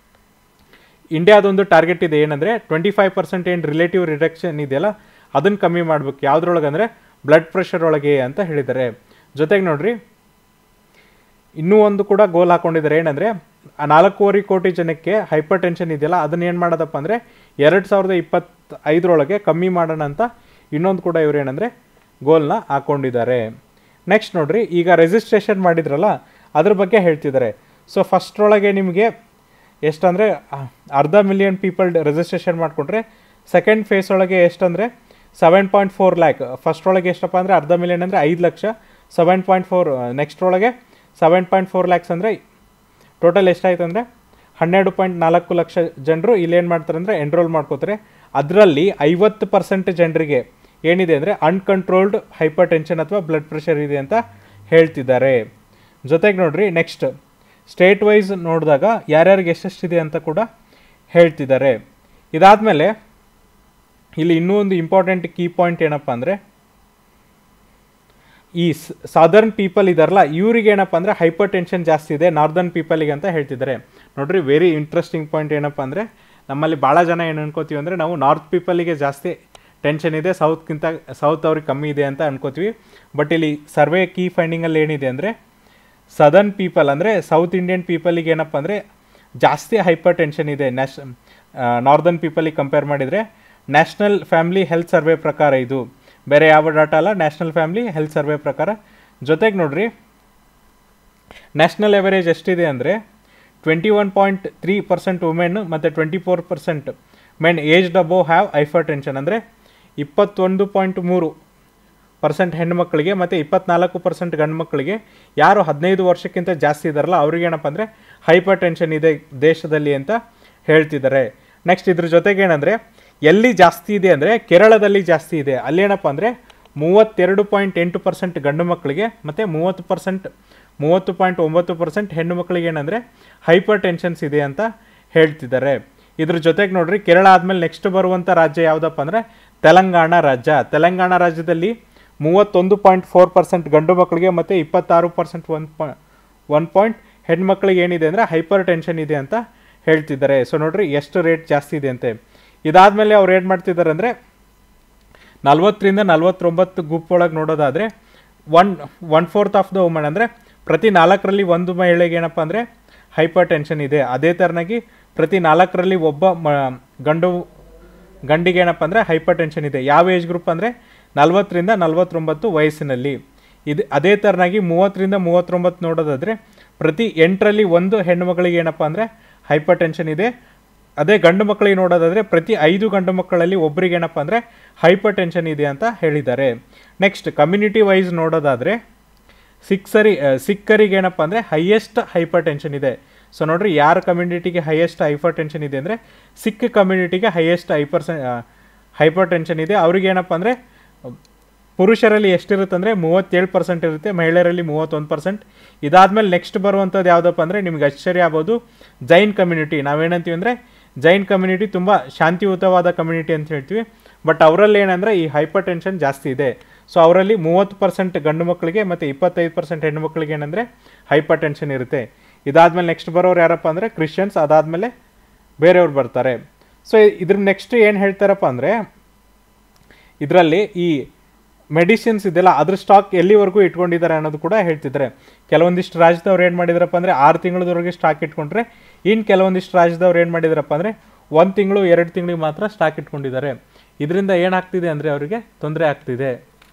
ಇಂಡಿಯಾದೊಂದು ಟಾರ್ಗೆಟ್ ಇದೆ ಏನಂದರೆ ಟ್ವೆಂಟಿ ಫೈವ್ ಪರ್ಸೆಂಟ್ ಏನು ರಿಲೇಟಿವ್ ರಿಡಕ್ಷನ್ ಇದೆಯಲ್ಲ ಅದನ್ನು ಕಮ್ಮಿ ಮಾಡ್ಬೇಕು ಯಾವುದ್ರೊಳಗೆ ಅಂದರೆ ಬ್ಲಡ್ ಪ್ರೆಷರ್ ಒಳಗೆ ಅಂತ ಹೇಳಿದ್ದಾರೆ ಜೊತೆಗೆ ನೋಡ್ರಿ ಇನ್ನೂ ಒಂದು ಕೂಡ ಗೋಲ್ ಹಾಕೊಂಡಿದ್ದಾರೆ ಏನಂದರೆ ಆ ನಾಲ್ಕೂವರೆ ಕೋಟಿ ಜನಕ್ಕೆ ಹೈಪರ್ ಟೆನ್ಷನ್ ಇದೆಯಲ್ಲ ಅದನ್ನ ಏನು ಮಾಡೋದಪ್ಪ ಅಂದರೆ ಎರಡು ಸಾವಿರದ ಇಪ್ಪತ್ತೈದರೊಳಗೆ ಕಮ್ಮಿ ಮಾಡೋಣ ಅಂತ ಇನ್ನೊಂದು ಕೂಡ ಇವ್ರು ಏನಂದರೆ ಗೋಲ್ನ ಹಾಕೊಂಡಿದ್ದಾರೆ ನೆಕ್ಸ್ಟ್ ನೋಡ್ರಿ ಈಗ ರಿಜಿಸ್ಟ್ರೇಷನ್ ಮಾಡಿದ್ರಲ್ಲ ಅದ್ರ ಬಗ್ಗೆ ಹೇಳ್ತಿದ್ದಾರೆ ಸೊ ಫಸ್ಟ್ರೊಳಗೆ ನಿಮಗೆ ಎಷ್ಟಂದರೆ ಅರ್ಧ ಮಿಲಿಯನ್ ಪೀಪಲ್ ರಿಜಿಸ್ಟ್ರೇಷನ್ ಮಾಡಿಕೊಂಡ್ರೆ ಸೆಕೆಂಡ್ ಫೇಸ್ ಒಳಗೆ ಎಷ್ಟಂದರೆ seven point four lakh first ಒಳಗೆ ಎಷ್ಟಪ್ಪ ಅಂದರೆ ಅರ್ಧ ಮಿಲಿಯನ್ ಅಂದರೆ ಐದು lakh seven point four next ಒಳಗೆ ಸೆವೆನ್ ಪಾಯಿಂಟ್ ಫೋರ್ ಲ್ಯಾಕ್ಸ್ ಅಂದರೆ ಟೋಟಲ್ ಎಷ್ಟಾಯ್ತು ಅಂದರೆ ಹನ್ನೆರಡು ಪಾಯಿಂಟ್ ನಾಲ್ಕು ಲಕ್ಷ ಜನರು ಇಲ್ಲೇನು ಮಾಡ್ತಾರೆ ಅಂದರೆ ಎನ್ರೋಲ್ ಮಾಡ್ಕೋತಾರೆ ಅದರಲ್ಲಿ ಐವತ್ತು ಪರ್ಸೆಂಟ್ ಜನರಿಗೆ ಏನಿದೆ ಅಂದರೆ ಅನ್ಕಂಟ್ರೋಲ್ಡ್ ಹೈಪರ್ ಟೆನ್ಷನ್ ಅಥವಾ ಬ್ಲಡ್ ಪ್ರೆಷರ್ ಇದೆ ಅಂತ ಹೇಳ್ತಿದ್ದಾರೆ ಜೊತೆಗೆ ನೋಡ್ರಿ ನೆಕ್ಸ್ಟ್ ಸ್ಟೇಟ್ ವೈಸ್ ನೋಡಿದಾಗ ಯಾರ್ಯಾರಿಗೆ ಎಷ್ಟೆಷ್ಟಿದೆ ಅಂತ ಕೂಡ ಹೇಳ್ತಿದ್ದಾರೆ ಇದಾದಮೇಲೆ ಇಲ್ಲಿ ಇನ್ನೂ ಒಂದು ಇಂಪಾರ್ಟೆಂಟ್ ಕೀ ಪಾಯಿಂಟ್ ಏನಪ್ಪ ಅಂದರೆ ಈ ಸಾದರ್ನ್ ಪೀಪಲ್ ಇದಾರಲ್ಲ ಇವ್ರಿಗೆ ಏನಪ್ಪ ಅಂದರೆ ಹೈಪರ್ ಟೆನ್ಷನ್ ಜಾಸ್ತಿ ಇದೆ ನಾರ್ದರ್ನ್ ಪೀಪಲಿಗೆ ಅಂತ ಹೇಳ್ತಿದ್ದಾರೆ ನೋಡ್ರಿ ವೆರಿ ಇಂಟ್ರೆಸ್ಟಿಂಗ್ ಪಾಯಿಂಟ್ ಏನಪ್ಪ ಅಂದರೆ ನಮ್ಮಲ್ಲಿ ಭಾಳ ಜನ ಏನು ಅನ್ಕೋತೀವಿ ಅಂದರೆ ನಾವು ನಾರ್ತ್ ಪೀಪಲಿಗೆ ಜಾಸ್ತಿ ಟೆನ್ಷನ್ ಇದೆ ಸೌತ್ಗಿಂತ ಸೌತ್ ಅವ್ರಿಗೆ ಕಮ್ಮಿ ಇದೆ ಅಂತ ಅನ್ಕೋತೀವಿ ಬಟ್ ಇಲ್ಲಿ ಸರ್ವೆ ಕೀ ಫೈಂಡಿಂಗಲ್ಲಿ ಏನಿದೆ ಅಂದರೆ ಸದರ್ನ್ ಪೀಪಲ್ ಅಂದರೆ ಸೌತ್ ಇಂಡಿಯನ್ ಪೀಪಲಿಗೆ ಏನಪ್ಪ ಅಂದರೆ ಜಾಸ್ತಿ ಹೈಪರ್ ಟೆನ್ಷನ್ ಇದೆ ನ್ಯಾಷ್ ನಾರ್ದರ್ನ್ ಪೀಪಲಿಗೆ ಕಂಪೇರ್ ಮಾಡಿದರೆ ನ್ಯಾಷನಲ್ ಫ್ಯಾಮಿಲಿ ಹೆಲ್ತ್ ಸರ್ವೆ ಪ್ರಕಾರ ಇದು ಬೇರೆ ಯಾವ ಡಾಟಾ ಅಲ್ಲ ನ್ಯಾಷನಲ್ ಫ್ಯಾಮಿಲಿ ಹೆಲ್ತ್ ಸರ್ವೆ ಪ್ರಕಾರ ಜೊತೆಗೆ ನೋಡ್ರಿ ನ್ಯಾಷನಲ್ ಎವರೇಜ್ ಎಷ್ಟಿದೆ ಅಂದರೆ twenty one point three percent women ಮತ್ತು twenty four percent men aged above have hypertension ಅಂದರೆ ಇಪ್ಪತ್ತೊಂದು ಪಾಯಿಂಟ್ ಮೂರು ಪರ್ಸೆಂಟ್ ಹೆಣ್ಣುಮಕ್ಕಳಿಗೆ ಮತ್ತು ಇಪ್ಪತ್ನಾಲ್ಕು ಪರ್ಸೆಂಟ್ ಗಂಡು ಮಕ್ಕಳಿಗೆ ಯಾರು ಹದಿನೈದು ವರ್ಷಕ್ಕಿಂತ ಜಾಸ್ತಿ ಇದ್ದಾರಲ್ಲ ಅವ್ರಿಗೆ ಏನಪ್ಪ ಅಂದರೆ ಹೈಪರ್ ಟೆನ್ಷನ್ ಇದೆ ದೇಶದಲ್ಲಿ ಅಂತ ಹೇಳ್ತಿದ್ದಾರೆ ನೆಕ್ಸ್ಟ್ ಇದ್ರ ಜೊತೆಗೆ ಏನಂದರೆ ಎಲ್ಲಿ ಜಾಸ್ತಿ ಇದೆ ಅಂದರೆ ಕೇರಳದಲ್ಲಿ ಜಾಸ್ತಿ ಇದೆ ಅಲ್ಲೇನಪ್ಪ ಅಂದರೆ ಮೂವತ್ತೆರಡು ಪಾಯಿಂಟ್ ಎಂಟು ಪರ್ಸೆಂಟ್ ಗಂಡು ಮಕ್ಕಳಿಗೆ ಮತ್ತು ಮೂವತ್ತು ಪರ್ಸೆಂಟ್ ಮೂವತ್ತು ಪಾಯಿಂಟ್ ಒಂಬತ್ತು ಪರ್ಸೆಂಟ್ ಹೆಣ್ಣು ಮಕ್ಕಳಿಗೆ ಏನಂದರೆ ಹೈಪರ್ ಟೆನ್ಷನ್ಸ್ ಇದೆ ಅಂತ ಹೇಳ್ತಿದ್ದಾರೆ ಇದ್ರ ಜೊತೆಗೆ ನೋಡ್ರಿ ಕೇರಳ ಆದಮೇಲೆ ನೆಕ್ಸ್ಟ್ ಬರುವಂಥ ರಾಜ್ಯ ಯಾವುದಪ್ಪ ಅಂದರೆ ತೆಲಂಗಾಣ ರಾಜ್ಯ ತೆಲಂಗಾಣ ರಾಜ್ಯದಲ್ಲಿ ಮೂವತ್ತೊಂದು ಪಾಯಿಂಟ್ ಫೋರ್ ಪರ್ಸೆಂಟ್ ಗಂಡು ಮಕ್ಕಳಿಗೆ ಮತ್ತು ಇಪ್ಪತ್ತಾರು ಪರ್ಸೆಂಟ್ ಒನ್ ಪಾ ಒನ್ ಪಾಯಿಂಟ್ ಹೆಣ್ಮಕ್ಳಿಗೆ ಏನಿದೆ ಅಂದರೆ ಹೈಪರ್ ಟೆನ್ಷನ್ ಇದೆ ಅಂತ ಹೇಳ್ತಿದ್ದಾರೆ ಸೊ ನೋಡ್ರಿ ಎಷ್ಟು ರೇಟ್ ಜಾಸ್ತಿ ಇದೆ ಅಂತೆ ಇದಾದಮೇಲೆ ಅವ್ರು ಏನು ಮಾಡ್ತಿದ್ದಾರೆ ಅಂದರೆ ನಲ್ವತ್ತರಿಂದ ನಲ್ವತ್ತೊಂಬತ್ತು ಗುಂಪ್ ಒಳಗೆ ನೋಡೋದಾದರೆ one one fourth of the woman ಅಂದರೆ ಪ್ರತಿ ನಾಲ್ಕರಲ್ಲಿ ಒಂದು ಮಹಿಳೆಗೆ ಏನಪ್ಪ ಅಂದರೆ ಹೈಪರ್ ಟೆನ್ಷನ್ ಇದೆ ಅದೇ ಥರನಾಗಿ ಪ್ರತಿ ನಾಲ್ಕರಲ್ಲಿ ಒಬ್ಬ ಮ ಗಂಡು ಗಂಡಿಗೆ ಏನಪ್ಪ ಅಂದರೆ ಹೈಪರ್ ಟೆನ್ಷನ್ ಇದೆ ಯಾವ ಏಜ್ ಗ್ರೂಪ್ ಅಂದರೆ ನಲ್ವತ್ತರಿಂದ ನಲ್ವತ್ತೊಂಬತ್ತು ವಯಸ್ಸಿನಲ್ಲಿ ಇದು ಅದೇ ಥರನಾಗಿ ಮೂವತ್ತರಿಂದ ಮೂವತ್ತೊಂಬತ್ತು ನೋಡೋದಾದರೆ ಪ್ರತಿ ಎಂಟರಲ್ಲಿ ಒಂದು ಹೆಣ್ಣು ಮಗಳಿಗೆ ಏನಪ್ಪ ಅಂದರೆ ಹೈಪರ್ ಟೆನ್ಷನ್ ಇದೆ ಅದೇ ಗಂಡು ಮಕ್ಕಳಿಗೆ ನೋಡೋದಾದರೆ ಪ್ರತಿ ಐದು ಗಂಡು ಮಕ್ಕಳಲ್ಲಿ ಒಬ್ಬರಿಗೆ ಏನಪ್ಪ ಅಂದರೆ ಹೈಪರ್ ಟೆನ್ಷನ್ ಇದೆ ಅಂತ ಹೇಳಿದ್ದಾರೆ ನೆಕ್ಸ್ಟ್ ಕಮ್ಯುನಿಟಿ ವೈಸ್ ನೋಡೋದಾದರೆ ಸಿಕ್ಸರಿ ಸಿಕ್ಕರಿಗೆ ಏನಪ್ಪ ಅಂದರೆ ಹೈಯೆಸ್ಟ್ ಹೈಪರ್ ಟೆನ್ಷನ್ ಇದೆ ಸೊ ನೋಡ್ರಿ ಯಾರ ಕಮ್ಯುನಿಟಿಗೆ ಹೈಯೆಸ್ಟ್ ಹೈಪರ್ ಟೆನ್ಷನ್ ಇದೆ ಅಂದರೆ ಸಿಕ್ ಕಮ್ಯುನಿಟಿಗೆ ಹೈಯೆಸ್ಟ್ ಹೈಪರ್ ಹೈಪರ್ ಟೆನ್ಷನ್ ಇದೆ ಅವ್ರಿಗೆ ಏನಪ್ಪ ಅಂದರೆ ಪುರುಷರಲ್ಲಿ ಎಷ್ಟಿರುತ್ತೆ ಅಂದರೆ ಮೂವತ್ತೇಳು ಪರ್ಸೆಂಟ್ ಇರುತ್ತೆ ಮಹಿಳೆಯರಲ್ಲಿ ಮೂವತ್ತೊಂದು ಪರ್ಸೆಂಟ್ ಇದಾದಮೇಲೆ ನೆಕ್ಸ್ಟ್ ಬರುವಂಥದ್ದು ಯಾವುದಪ್ಪ ಅಂದರೆ ನಿಮ್ಗೆ ಆಶ್ಚರ್ಯ ಆಗ್ಬೋದು ಜೈನ್ ಕಮ್ಯುನಿಟಿ ನಾವೇನಂತೀವಿ ಅಂದರೆ ಜೈನ್ ಕಮ್ಯುನಿಟಿ ತುಂಬ ಶಾಂತಿಯುತವಾದ ಕಮ್ಯುನಿಟಿ ಅಂತ ಹೇಳ್ತೀವಿ ಬಟ್ ಅವರಲ್ಲಿ ಏನಂದರೆ ಈ ಹೈಪರ್ ಟೆನ್ಷನ್ ಜಾಸ್ತಿ ಇದೆ ಸೊ ಅವರಲ್ಲಿ ಮೂವತ್ತು ಪರ್ಸೆಂಟ್ ಗಂಡು ಮಕ್ಕಳಿಗೆ ಮತ್ತು ಇಪ್ಪತ್ತೈದು ಪರ್ಸೆಂಟ್ ಹೆಣ್ಣು ಮಕ್ಕಳಿಗೆ ಏನಂದರೆ ಹೈಪರ್ ಟೆನ್ಷನ್ ಇರುತ್ತೆ ಇದಾದಮೇಲೆ ನೆಕ್ಸ್ಟ್ ಬರೋರು ಯಾರಪ್ಪ ಅಂದರೆ ಕ್ರಿಶ್ಚಿಯನ್ಸ್ ಅದಾದಮೇಲೆ ಬೇರೆಯವ್ರು ಬರ್ತಾರೆ ಸೊ ಇದ್ರ ನೆಕ್ಸ್ಟ್ ಏನು ಹೇಳ್ತಾರಪ್ಪ ಅಂದರೆ ಇದರಲ್ಲಿ ಈ ಮೆಡಿಸಿನ್ಸ್ ಇದೆಲ್ಲ ಅದ್ರ ಸ್ಟಾಕ್ ಎಲ್ಲಿವರೆಗೂ ಇಟ್ಕೊಂಡಿದ್ದಾರೆ ಅನ್ನೋದು ಕೂಡ ಹೇಳ್ತಿದ್ದಾರೆ ಕೆಲವೊಂದಿಷ್ಟು ರಾಜ್ಯದವ್ರು ಏನು ಮಾಡಿದಾರಪ್ಪ ಅಂದರೆ ಆರು ತಿಂಗಳದವರೆಗೆ ಸ್ಟಾಕ್ ಇಟ್ಕೊಂಡ್ರೆ ಇನ್ನು ಕೆಲವೊಂದಿಷ್ಟು ರಾಜ್ಯದವ್ರು ಏನು ಮಾಡಿದಾರಪ್ಪ ಅಂದರೆ ಒಂದು ತಿಂಗಳು ಎರಡು ತಿಂಗಳಿಗೆ ಮಾತ್ರ ಸ್ಟಾಕ್ ಇಟ್ಕೊಂಡಿದ್ದಾರೆ ಇದರಿಂದ ಏನಾಗ್ತಿದೆ ಅಂದರೆ ಅವರಿಗೆ ತೊಂದರೆ ಆಗ್ತಿದೆ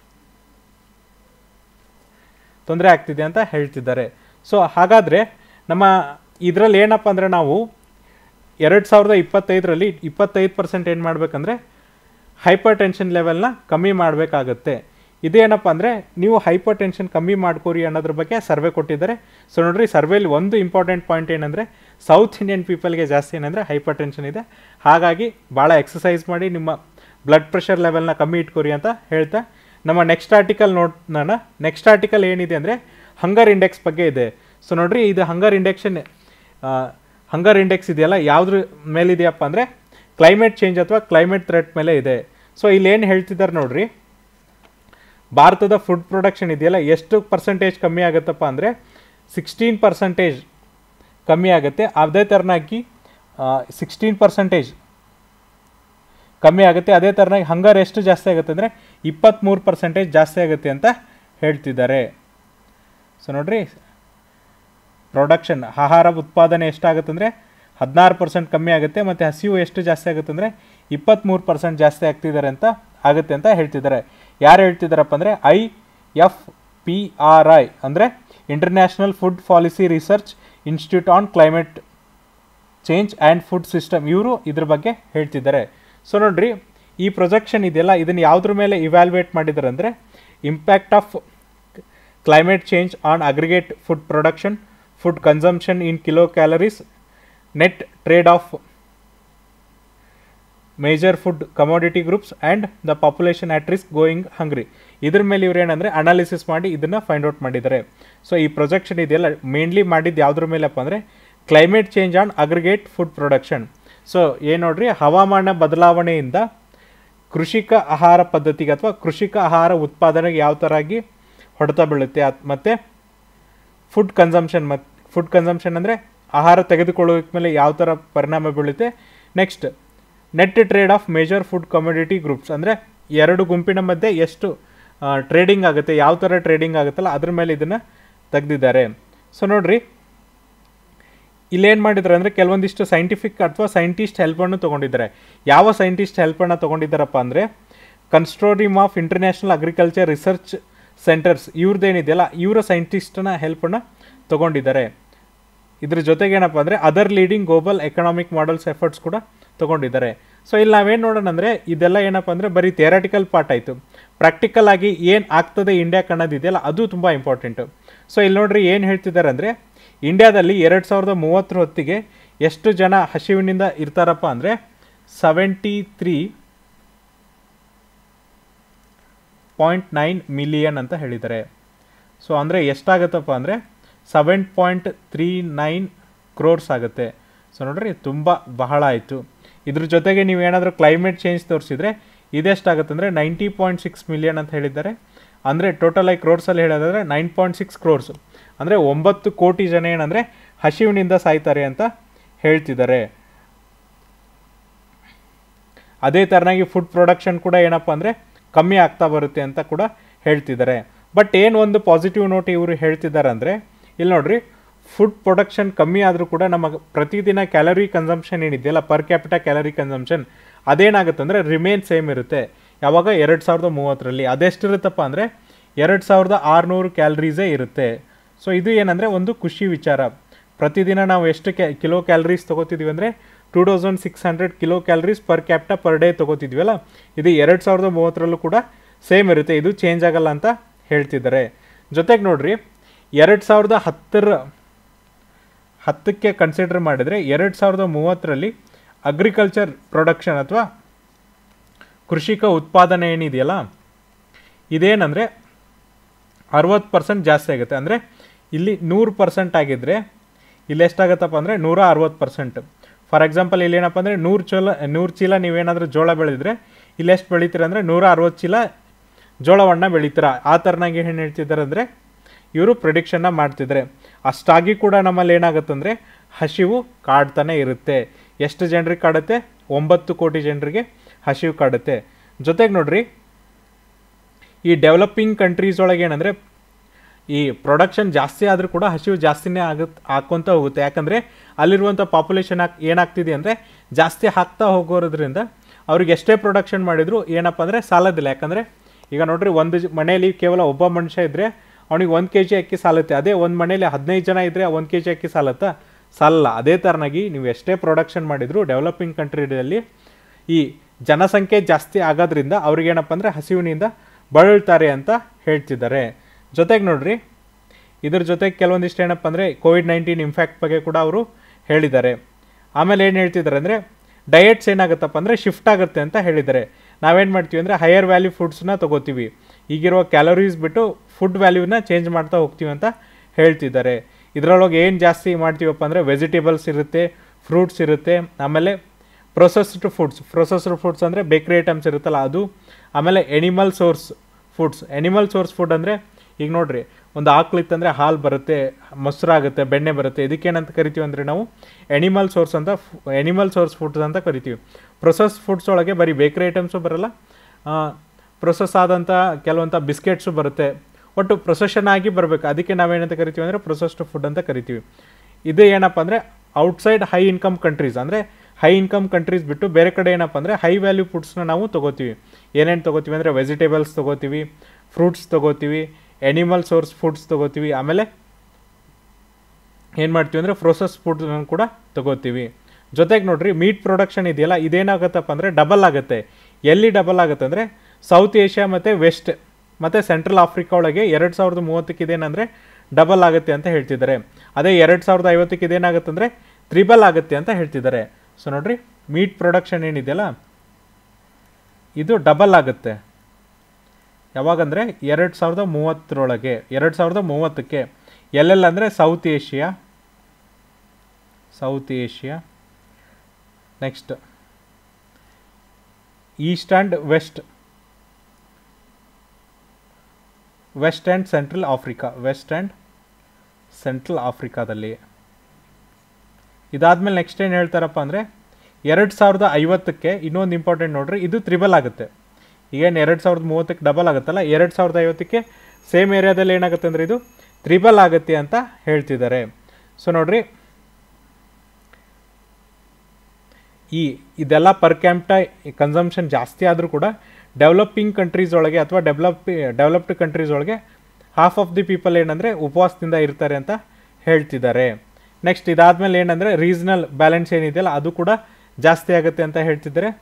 ತೊಂದರೆ ಆಗ್ತಿದೆ ಅಂತ ಹೇಳ್ತಿದ್ದಾರೆ ಸೊ ಹಾಗಾದರೆ ನಮ್ಮ ಇದರಲ್ಲಿ ಏನಪ್ಪ ಅಂದರೆ ನಾವು ಎರಡು ಸಾವಿರದ ಇಪ್ಪತ್ತೈದರಲ್ಲಿ ಇಪ್ಪತ್ತೈದು ಪರ್ಸೆಂಟ್ ಏನು ಮಾಡಬೇಕಂದ್ರೆ ಹೈಪರ್ ಟೆನ್ಷನ್ ಲೆವೆಲ್ನ ಕಮ್ಮಿ ಮಾಡಬೇಕಾಗತ್ತೆ ಇದೇನಪ್ಪ ಅಂದರೆ ನೀವು ಹೈಪರ್ ಟೆನ್ಷನ್ ಕಮ್ಮಿ ಮಾಡ್ಕೋರಿ ಅನ್ನೋದ್ರ ಬಗ್ಗೆ ಸರ್ವೆ ಕೊಟ್ಟಿದ್ದಾರೆ ಸೊ ನೋಡ್ರಿ ಸರ್ವೇಲಿ ಒಂದು ಇಂಪಾರ್ಟೆಂಟ್ ಪಾಯಿಂಟ್ ಏನಂದರೆ ಸೌತ್ ಇಂಡಿಯನ್ ಪೀಪಲ್ಗೆ ಜಾಸ್ತಿ ಏನಂದರೆ ಹೈಪರ್ ಟೆನ್ಷನ್ ಇದೆ ಹಾಗಾಗಿ ಭಾಳ ಎಕ್ಸಸೈಸ್ ಮಾಡಿ ನಿಮ್ಮ ಬ್ಲಡ್ ಪ್ರೆಷರ್ ಲೆವೆಲ್ನ ಕಮ್ಮಿ ಇಟ್ಕೋರಿ ಅಂತ ಹೇಳ್ತಾ ನಮ್ಮ ನೆಕ್ಸ್ಟ್ ಆರ್ಟಿಕಲ್ ನೋಡೋಣ ನೆಕ್ಸ್ಟ್ ಆರ್ಟಿಕಲ್ ಏನಿದೆ ಅಂದರೆ ಹಂಗರ್ ಇಂಡೆಕ್ಸ್ ಬಗ್ಗೆ ಇದೆ ಸೊ ನೋಡ್ರಿ ಇದು ಹಂಗರ್ ಇಂಡೆಕ್ಷನ್ ಹಂಗರ್ ಇಂಡೆಕ್ಸ್ ಇದೆಯಲ್ಲ ಯಾವುದ್ರ ಮೇಲಿದೆಯಪ್ಪ ಅಂದರೆ ಕ್ಲೈಮೇಟ್ ಚೇಂಜ್ ಅಥವಾ ಕ್ಲೈಮೇಟ್ ಥ್ರೆಟ್ ಮೇಲೆ ಇದೆ ಸೊ ಇಲ್ಲಿ ಏನು ಹೇಳ್ತಿದ್ದಾರೆ ನೋಡ್ರಿ ಭಾರತದ ಫುಡ್ ಪ್ರೊಡಕ್ಷನ್ ಇದೆಯಲ್ಲ ಎಷ್ಟು ಪರ್ಸೆಂಟೇಜ್ ಕಮ್ಮಿ ಆಗುತ್ತಪ್ಪ ಅಂದರೆ ಸಿಕ್ಸ್ಟೀನ್ ಪರ್ಸೆಂಟೇಜ್ ಕಮ್ಮಿ ಆಗುತ್ತೆ ಅದೇ ಥರನಾಗಿ ಸಿಕ್ಸ್ಟೀನ್ ಪರ್ಸೆಂಟೇಜ್ ಕಮ್ಮಿ ಆಗುತ್ತೆ ಅದೇ ಥರನಾಗಿ ಹಂಗರ್ ಎಷ್ಟು ಜಾಸ್ತಿ ಆಗುತ್ತೆ ಅಂದರೆ ಇಪ್ಪತ್ತ್ಮೂರು ಪರ್ಸೆಂಟೇಜ್ ಜಾಸ್ತಿ ಆಗುತ್ತೆ ಅಂತ ಹೇಳ್ತಿದ್ದಾರೆ ಸೊ ನೋಡ್ರಿ ಪ್ರೊಡಕ್ಷನ್ ಆಹಾರ ಉತ್ಪಾದನೆ ಎಷ್ಟಾಗುತ್ತೆ ಅಂದರೆ ಹದಿನಾರು ಪರ್ಸೆಂಟ್ ಕಮ್ಮಿ ಆಗುತ್ತೆ ಮತ್ತು ಹಸಿವು ಎಷ್ಟು ಜಾಸ್ತಿ ಆಗುತ್ತೆ ಅಂದರೆ ಇಪ್ಪತ್ತ್ಮೂರು ಪರ್ಸೆಂಟ್ ಜಾಸ್ತಿ ಆಗ್ತಿದ್ದಾರೆ ಅಂತ ಆಗುತ್ತೆ ಅಂತ ಹೇಳ್ತಿದ್ದಾರೆ ಯಾರು ಹೇಳ್ತಿದ್ದಾರಪ್ಪ ಅಂದರೆ I F P R I ಅಂದರೆ international food policy research institute on climate change and food system ಇವರು ಇದ್ರ ಬಗ್ಗೆ ಹೇಳ್ತಿದ್ದಾರೆ ಸೊ ನೋಡ್ರಿ ಈ ಪ್ರೊಜೆಕ್ಷನ್ ಇದೆಯಲ್ಲ ಇದನ್ನು ಯಾವುದ್ರ ಮೇಲೆ ಇವ್ಯಾಲ್ಯೂಯೇಟ್ ಮಾಡಿದ್ದಾರೆ ಅಂದರೆ impact of climate change on aggregate food production food consumption in kilo calories net trade of major food commodity groups and the population at risk going hungry ಇದ್ರ ಮೇಲೆ ಇವ್ರು ಏನಂದರೆ ಅನಾಲಿಸಿಸ್ ಮಾಡಿ ಇದನ್ನು ಫೈಂಡ್ ಔಟ್ ಮಾಡಿದ್ದಾರೆ so ಈ projection ಇದೆಯಲ್ಲ mainly ಮಾಡಿದ್ದು ಯಾವುದ್ರ ಮೇಲಪ್ಪ ಅಂದರೆ climate change on aggregate food production so ಏನು ನೋಡ್ರಿ ಹವಾಮಾನ ಬದಲಾವಣೆಯಿಂದ ಕೃಷಿಕ ಆಹಾರ ಪದ್ಧತಿಗೆ ಅಥವಾ ಕೃಷಿಕ ಆಹಾರ ಉತ್ಪಾದನೆಗೆ ಯಾವ ಥರ ಆಗಿ ಹೊಡೆತ ಬೀಳುತ್ತೆ ಅತ್ ಮತ್ತು ಫುಡ್ ಕನ್ಸಂಪ್ಷನ್ ಮತ್ತು ಫುಡ್ ಕನ್ಸಂಪ್ಷನ್ ಅಂದರೆ ಆಹಾರ ತೆಗೆದುಕೊಳ್ಳೋದಕ್ಕೆ ಮೇಲೆ ಯಾವ ಥರ ಪರಿಣಾಮ ಬೀಳುತ್ತೆ next net trade of major food community groups ಅಂದರೆ ಎರಡು ಗುಂಪಿನ ಮಧ್ಯೆ ಎಷ್ಟು ಟ್ರೇಡಿಂಗ್ ಆಗುತ್ತೆ ಯಾವ ಥರ ಟ್ರೇಡಿಂಗ್ ಆಗುತ್ತಲ್ಲ ಅದ್ರ ಮೇಲೆ ಇದನ್ನು ತೆಗೆದಿದ್ದಾರೆ ಸೊ ನೋಡ್ರಿ ಇಲ್ಲೇನು ಮಾಡಿದ್ದಾರೆ ಅಂದರೆ ಕೆಲವೊಂದಿಷ್ಟು ಸೈಂಟಿಫಿಕ್ ಅಥವಾ ಸೈಂಟಿಸ್ಟ್ ಹೆಲ್ಪನ್ನು ತೊಗೊಂಡಿದ್ದಾರೆ ಯಾವ ಸೈಂಟಿಸ್ಟ್ ಹೆಲ್ಪನ್ನು ತೊಗೊಂಡಿದ್ದಾರಪ್ಪ ಅಂದರೆ consortium of international agriculture research centres ಇವ್ರದ್ದೇನಿದೆಯಲ್ಲ ಇವರ ಸೈಂಟಿಸ್ಟನ್ನ ಹೆಲ್ಪನ್ನು ತೊಗೊಂಡಿದ್ದಾರೆ ಇದ್ರ ಜೊತೆಗೆ ಏನಪ್ಪ ಅಂದರೆ other leading global economic models efforts ಕೂಡ ತೊಗೊಂಡಿದ್ದಾರೆ ಸೊ ಇಲ್ಲಿ ನಾವೇನು ನೋಡೋಣ ಅಂದರೆ ಇದೆಲ್ಲ ಏನಪ್ಪ ಅಂದರೆ ಬರೀ ಥಿಯರಾಟಿಕಲ್ ಪಾರ್ಟ್ ಆಯಿತು ಪ್ರಾಕ್ಟಿಕಲ್ ಆಗಿ ಏನು ಆಗ್ತದೆ ಇಂಡಿಯಾಕ್ಕೆ ಅನ್ನೋದು ಇದೆಯಲ್ಲ ಅದು ತುಂಬ ಇಂಪಾರ್ಟೆಂಟು ಸೊ ಇಲ್ಲಿ ನೋಡ್ರಿ ಏನು ಹೇಳ್ತಿದ್ದಾರೆ ಅಂದರೆ ಇಂಡಿಯಾದಲ್ಲಿ ಎರಡು ಸಾವಿರದ ಮೂವತ್ತರ ಹೊತ್ತಿಗೆ ಎಷ್ಟು ಜನ ಹಸಿವಿನಿಂದ ಇರ್ತಾರಪ್ಪ ಅಂದರೆ seventy three point nine million ಅಂತ ಹೇಳಿದ್ದಾರೆ ಸೊ ಅಂದರೆ ಎಷ್ಟಾಗುತ್ತಪ್ಪ ಅಂದರೆ seven point three nine crores ಆಗುತ್ತೆ ಸೊ ನೋಡ್ರಿ ತುಂಬ ಬಹಳ ಆಯಿತು ಇದ್ರ ಜೊತೆಗೆ ನೀವು ಏನಾದರೂ ಕ್ಲೈಮೇಟ್ ಚೇಂಜ್ ತೋರಿಸಿದ್ರೆ ಇದೆಷ್ಟಾಗುತ್ತೆ ಅಂದರೆ ನೈಂಟಿ ಪಾಯಿಂಟ್ ಸಿಕ್ಸ್ ಮಿಲಿಯನ್ ಅಂತ ಹೇಳಿದ್ದಾರೆ ಅಂದರೆ ಟೋಟಲ್ ಆಗಿ ಕ್ರೋರ್ಸಲ್ಲಿ ಹೇಳೋದಾದರೆ ನೈನ್ ಪಾಯಿಂಟ್ ಸಿಕ್ಸ್ ಕ್ರೋರ್ಸ್ ಅಂದರೆ ಒಂಬತ್ತು ಕೋಟಿ ಜನ ಏನಂದರೆ ಹಸಿವಿನಿಂದ ಸಾಯ್ತಾರೆ ಅಂತ ಹೇಳ್ತಿದ್ದಾರೆ ಅದೇ ಥರನಾಗಿ ಫುಡ್ ಪ್ರೊಡಕ್ಷನ್ ಕೂಡ ಏನಪ್ಪ ಅಂದರೆ ಕಮ್ಮಿ ಆಗ್ತಾ ಬರುತ್ತೆ ಅಂತ ಕೂಡ ಹೇಳ್ತಿದ್ದಾರೆ ಬಟ್ ಏನು ಒಂದು ಪಾಸಿಟಿವ್ ನೋಟ್ ಇವರು ಹೇಳ್ತಿದ್ದಾರೆ ಅಂದರೆ ಇಲ್ಲಿ ನೋಡ್ರಿ ಫುಡ್ ಪ್ರೊಡಕ್ಷನ್ ಕಮ್ಮಿ ಆದರೂ ಕೂಡ ನಮ್ಮ ಪ್ರತಿದಿನ ಕ್ಯಾಲರಿ ಕನ್ಸಂಪ್ಷನ್ ಏನಿದೆಯಲ್ಲ ಪರ್ ಕ್ಯಾಪಿಟ ಕ್ಯಾಲರಿ ಕನ್ಸಂಪ್ಷನ್ ಅದೇನಾಗುತ್ತೆ ಅಂದರೆ ರಿಮೇನ್ ಸೇಮ್ ಇರುತ್ತೆ ಯಾವಾಗ ಎರಡು ಸಾವಿರದ ಮೂವತ್ತರಲ್ಲಿ ಅದೆಷ್ಟಿರುತ್ತಪ್ಪ ಅಂದರೆ ಎರಡು ಸಾವಿರದ ಆರುನೂರು ಕ್ಯಾಲರೀಸೇ ಇರುತ್ತೆ ಸೊ ಇದು ಏನಂದರೆ ಒಂದು ಖುಷಿ ವಿಚಾರ ಪ್ರತಿದಿನ ನಾವು ಎಷ್ಟು ಕ್ಯಾ ಕಿಲೋ ಕ್ಯಾಲರೀಸ್ ತೊಗೋತಿದ್ದೀವಿ ಅಂದರೆ two thousand six hundred kilo calories per capita per day ತೊಗೋತಿದ್ವಲ್ಲ ಇದು ಎರಡು ಸಾವಿರದ ಮೂವತ್ತರಲ್ಲೂ ಕೂಡ ಸೇಮ್ ಇರುತ್ತೆ ಇದು ಚೇಂಜ್ ಆಗಲ್ಲ ಅಂತ ಹೇಳ್ತಿದ್ದಾರೆ ಜೊತೆಗೆ ನೋಡ್ರಿ ಎರಡು ಸಾವಿರದ ಹತ್ತರ ಹತ್ತಕ್ಕೆ ಕನ್ಸಿಡರ್ ಮಾಡಿದರೆ ಎರಡು ಸಾವಿರದ ಮೂವತ್ತರಲ್ಲಿ ಅಗ್ರಿಕಲ್ಚರ್ ಪ್ರೊಡಕ್ಷನ್ ಅಥವಾ ಕೃಷಿಕ ಉತ್ಪಾದನೆ ಏನಿದೆಯಲ್ಲ ಇದೇನಂದರೆ ಅರವತ್ತು ಪರ್ಸೆಂಟ್ ಜಾಸ್ತಿ ಆಗುತ್ತೆ ಅಂದರೆ ಇಲ್ಲಿ ನೂರು ಪರ್ಸೆಂಟ್ ಆಗಿದ್ದರೆ ಇಲ್ಲಿ ಎಷ್ಟಾಗುತ್ತಪ್ಪ ಅಂದರೆ ನೂರ ಅರವತ್ತು ಪರ್ಸೆಂಟ್ ಫಾರ್ ಎಕ್ಸಾಂಪಲ್ ಇಲ್ಲಿ ಏನಪ್ಪ ಅಂದರೆ ನೂರು ಚೀಲ ನೂರು ಚೀಲ ನೀವೇನಾದರೂ ಜೋಳ ಬೆಳೆದಿದ್ರೆ ಇಲ್ಲಿ ಎಷ್ಟು ಬೆಳಿತೀರ ಅಂದರೆ ನೂರ ಅರವತ್ತು ಚೀಲ ಜೋಳವನ್ನು ಬೆಳಿತೀರ ಆ ಥರನಾಗಿ ಏನು ಹೇಳ್ತಿದ್ದಾರೆ ಅಂದರೆ ಇವರು ಪ್ರಿಡಿಕ್ಷನ್ನ ಮಾಡ್ತಿದ್ದಾರೆ ಅಷ್ಟಾಗಿ ಕೂಡ ನಮ್ಮಲ್ಲಿ ಏನಾಗುತ್ತಂದರೆ ಹಸಿವು ಕಾಡ್ತಾನೆ ಇರುತ್ತೆ ಎಷ್ಟು ಜನರಿಗೆ ಕಾಡುತ್ತೆ ಒಂಬತ್ತು ಕೋಟಿ ಜನರಿಗೆ ಹಸಿವು ಕಾಡುತ್ತೆ ಜೊತೆಗೆ ನೋಡ್ರಿ ಈ ಡೆವಲಪಿಂಗ್ ಕಂಟ್ರೀಸ್ ಒಳಗೆ ಏನಂದರೆ ಈ ಪ್ರೊಡಕ್ಷನ್ ಜಾಸ್ತಿ ಆದರೂ ಕೂಡ ಹಸಿವು ಜಾಸ್ತಿನೇ ಆಗುತ್ತೆ ಹಾಕ್ಕೊಂತ ಹೋಗುತ್ತೆ ಯಾಕಂದರೆ ಅಲ್ಲಿರುವಂಥ ಪಾಪ್ಯುಲೇಷನ್ ಹಾಕ್ ಏನಾಗ್ತಿದೆ ಅಂದರೆ ಜಾಸ್ತಿ ಹಾಕ್ತಾ ಹೋಗೋದ್ರಿಂದ ಅವ್ರಿಗೆ ಎಷ್ಟೇ ಪ್ರೊಡಕ್ಷನ್ ಮಾಡಿದ್ರು ಏನಪ್ಪ ಅಂದರೆ ಸಾಲದಿಲ್ಲ ಯಾಕಂದರೆ ಈಗ ನೋಡ್ರಿ ಒಂದು ಜ- ಮನೆಯಲ್ಲಿ ಕೇವಲ ಒಬ್ಬ ಮನುಷ್ಯ ಇದ್ದರೆ ಅವ್ನಿಗೆ ಒಂದು ಕೆ ಜಿ ಅಕ್ಕಿ ಸಾಲುತ್ತೆ ಅದೇ ಒಂದು ಮನೇಲಿ ಹದಿನೈದು ಜನ ಇದ್ದರೆ ಒಂದು ಕೆ ಜಿ ಅಕ್ಕಿ ಸಾಲತ್ತಾ ಸಾಲಲ್ಲ ಅದೇ ಥರನಾಗಿ ನೀವು ಎಷ್ಟೇ ಪ್ರೊಡಕ್ಷನ್ ಮಾಡಿದ್ರು ಡೆವಲಪಿಂಗ್ ಕಂಟ್ರಿಯಲ್ಲಿ ಈ ಜನಸಂಖ್ಯೆ ಜಾಸ್ತಿ ಆಗೋದ್ರಿಂದ ಅವ್ರಿಗೇನಪ್ಪ ಅಂದರೆ ಹಸಿವಿನಿಂದ ಬಳಲ್ತಾರೆ ಅಂತ ಹೇಳ್ತಿದ್ದಾರೆ ಜೊತೆಗೆ ನೋಡ್ರಿ ಇದ್ರ ಜೊತೆಗೆ ಕೆಲವೊಂದಿಷ್ಟು ಏನಪ್ಪ ಅಂದರೆ ಕೋವಿಡ್ ನೈನ್ಟೀನ್ ಇಂಪ್ಯಾಕ್ಟ್ ಬಗ್ಗೆ ಕೂಡ ಅವರು ಹೇಳಿದ್ದಾರೆ ಆಮೇಲೆ ಏನು ಹೇಳ್ತಿದ್ದಾರೆ ಅಂದರೆ ಡಯಟ್ಸ್ ಏನಾಗುತ್ತಪ್ಪ ಅಂದರೆ ಶಿಫ್ಟ್ ಆಗುತ್ತೆ ಅಂತ ಹೇಳಿದ್ದಾರೆ ನಾವೇನು ಮಾಡ್ತೀವಿ ಅಂದರೆ ಹೈಯರ್ ವ್ಯಾಲ್ಯೂ ಫುಡ್ಸ್ನ ತೊಗೋತೀವಿ ಈಗಿರುವ ಕ್ಯಾಲೋರೀಸ್ ಬಿಟ್ಟು ಫುಡ್ ವ್ಯಾಲ್ಯೂನ ಚೇಂಜ್ ಮಾಡ್ತಾ ಹೋಗ್ತೀವಿ ಅಂತ ಹೇಳ್ತಿದ್ದಾರೆ ಇದರೊಳಗೆ ಏನು ಜಾಸ್ತಿ ಮಾಡ್ತೀವಪ್ಪ ಅಂದರೆ ವೆಜಿಟೇಬಲ್ಸ್ ಇರುತ್ತೆ ಫ್ರೂಟ್ಸ್ ಇರುತ್ತೆ ಆಮೇಲೆ ಪ್ರೊಸೆಸ್ಡ್ ಫುಡ್ಸ್ ಪ್ರೊಸೆಸ್ಡ್ ಫುಡ್ಸ್ ಅಂದರೆ ಬೇಕ್ರಿ ಐಟಮ್ಸ್ ಇರುತ್ತಲ್ಲ ಅದು ಆಮೇಲೆ animal source foods animal source food ಅಂದರೆ ಈಗ ನೋಡ್ರಿ ಒಂದು ಆಕಳು ಇತ್ತಂದರೆ ಹಾಲು ಬರುತ್ತೆ ಮೊಸರಾಗುತ್ತೆ ಬೆಣ್ಣೆ ಬರುತ್ತೆ ಇದಕ್ಕೇನಂತ ಕರಿತೀವಿ ಅಂದರೆ ನಾವು ಎನಿಮಲ್ ಸೋರ್ಸ್ ಅಂತ ಎನಿಮಲ್ ಸೋರ್ಸ್ ಫುಡ್ಸ್ ಅಂತ ಕರಿತೀವಿ ಪ್ರೊಸೆಸ್ ಫುಡ್ಸ್ ಒಳಗೆ ಬರೀ ಬೇಕ್ರಿ ಐಟಮ್ಸು ಬರಲ್ಲ ಪ್ರೊಸೆಸ್ ಆದಂಥ ಕೆಲವಂಥ ಬಿಸ್ಕೆಟ್ಸು ಬರುತ್ತೆ ಒಟ್ಟು ಪ್ರೊಸೆಷನ್ ಆಗಿ ಬರಬೇಕು ಅದಕ್ಕೆ ನಾವೇನಂತ ಕರಿತೀವಿ ಅಂದರೆ ಪ್ರೊಸೆಸ್ಡ್ ಫುಡ್ ಅಂತ ಕರಿತೀವಿ ಇದು ಏನಪ್ಪ ಅಂದರೆ ಔಟ್ಸೈಡ್ ಹೈ ಇನ್ಕಮ್ ಕಂಟ್ರೀಸ್ ಅಂದರೆ ಹೈ ಇನ್ಕಮ್ ಕಂಟ್ರೀಸ್ ಬಿಟ್ಟು ಬೇರೆ ಕಡೆ ಏನಪ್ಪ ಅಂದರೆ ಹೈ ವ್ಯಾಲ್ಯೂ ಫುಡ್ಸ್ನ ನಾವು ತೊಗೋತೀವಿ ಏನೇನು ತೊಗೋತೀವಿ ಅಂದರೆ ವೆಜಿಟೇಬಲ್ಸ್ ತೊಗೋತೀವಿ ಫ್ರೂಟ್ಸ್ ತೊಗೋತೀವಿ ಎನಿಮಲ್ ಸೋರ್ಸ್ ಫುಡ್ಸ್ ತೊಗೋತೀವಿ ಆಮೇಲೆ ಏನು ಮಾಡ್ತೀವಿ ಅಂದರೆ ಪ್ರೊಸೆಸ್ ಫುಡ್ ಕೂಡ ತೊಗೋತೀವಿ ಜೊತೆಗೆ ನೋಡ್ರಿ ಮೀಟ್ ಪ್ರೊಡಕ್ಷನ್ ಇದೆಯಲ್ಲ ಇದೇನಾಗುತ್ತಪ್ಪ ಅಂದರೆ ಡಬಲ್ ಆಗುತ್ತೆ ಎಲ್ಲಿ ಡಬಲ್ ಆಗುತ್ತೆ ಅಂದರೆ ಸೌತ್ ಏಷ್ಯಾ ಮತ್ತು ವೆಸ್ಟ್ ಮತ್ತು ಸೆಂಟ್ರಲ್ ಆಫ್ರಿಕಾ ಒಳಗೆ ಎರಡು ಸಾವಿರದ ಮೂವತ್ತಕ್ಕೆ ಇದೇನಂದರೆ ಡಬಲ್ ಆಗುತ್ತೆ ಅಂತ ಹೇಳ್ತಿದ್ದಾರೆ ಅದೇ ಎರಡು ಸಾವಿರದ ಐವತ್ತಕ್ಕೆ ಇದೇನಾಗುತ್ತೆ ಅಂದರೆ ತ್ರಿಬಲ್ ಆಗುತ್ತೆ ಅಂತ ಹೇಳ್ತಿದ್ದಾರೆ ಸೊ ನೋಡ್ರಿ ಮೀಟ್ ಪ್ರೊಡಕ್ಷನ್ ಏನಿದೆಯಲ್ಲ ಇದು ಡಬಲ್ ಆಗುತ್ತೆ ಯಾವಾಗಂದರೆ ಎರಡು ಸಾವಿರದ ಮೂವತ್ತರೊಳಗೆ ಎರಡು ಸಾವಿರದ ಮೂವತ್ತಕ್ಕೆ ಎಲ್ಲೆಲ್ಲ ಅಂದರೆ South Asia South Asia next east and west west and Central Africa west and central ಆಫ್ರಿಕಾದಲ್ಲಿ ಇದಾದ್ಮೇಲೆ ನೆಕ್ಸ್ಟ್ ಏನು ಹೇಳ್ತಾರಪ್ಪ ಅಂದರೆ ಎರಡು ಸಾವಿರದ ಐವತ್ತಕ್ಕೆ ಇನ್ನೊಂದು ಇಂಪಾರ್ಟೆಂಟ್ ನೋಡ್ರಿ ಇದು ತ್ರಿಬಲ್ ಆಗುತ್ತೆ ಈಗೇನು ಎರಡು ಸಾವಿರದ ಮೂವತ್ತಕ್ಕೆ ಡಬಲ್ ಆಗುತ್ತಲ್ಲ ಎರಡು ಸಾವಿರದ ಐವತ್ತಕ್ಕೆ ಸೇಮ್ ಏರಿಯಾದಲ್ಲಿ ಏನಾಗುತ್ತೆ ಅಂದರೆ ಇದು ತ್ರಿಬಲ್ ಆಗುತ್ತೆ ಅಂತ ಹೇಳ್ತಿದ್ದಾರೆ ಸೊ ನೋಡ್ರಿ ಈ ಇದೆಲ್ಲ ಪರ್ ಕ್ಯಾಮ್ಟ ಕನ್ಸಂಪ್ಷನ್ ಜಾಸ್ತಿ ಆದರೂ ಕೂಡ ಡೆವಲಪಿಂಗ್ ಕಂಟ್ರೀಸ್ ಒಳಗೆ ಅಥವಾ ಡೆವಲಪ್ ಡೆವಲಪ್ಡ್ ಕಂಟ್ರೀಸ್ ಒಳಗೆ ಹಾಫ್ ಆಫ್ ದಿ ಪೀಪಲ್ ಏನಂದರೆ ಉಪವಾಸದಿಂದ ಇರ್ತಾರೆ ಅಂತ ಹೇಳ್ತಿದ್ದಾರೆ ನೆಕ್ಸ್ಟ್ ಇದಾದ್ಮೇಲೆ ಏನಂದರೆ ರೀಜ್ನಲ್ ಬ್ಯಾಲೆನ್ಸ್ ಏನಿದೆಯಲ್ಲ ಅದು ಕೂಡ ಜಾಸ್ತಿ ಆಗುತ್ತೆ ಅಂತ ಹೇಳ್ತಿದ್ದಾರೆ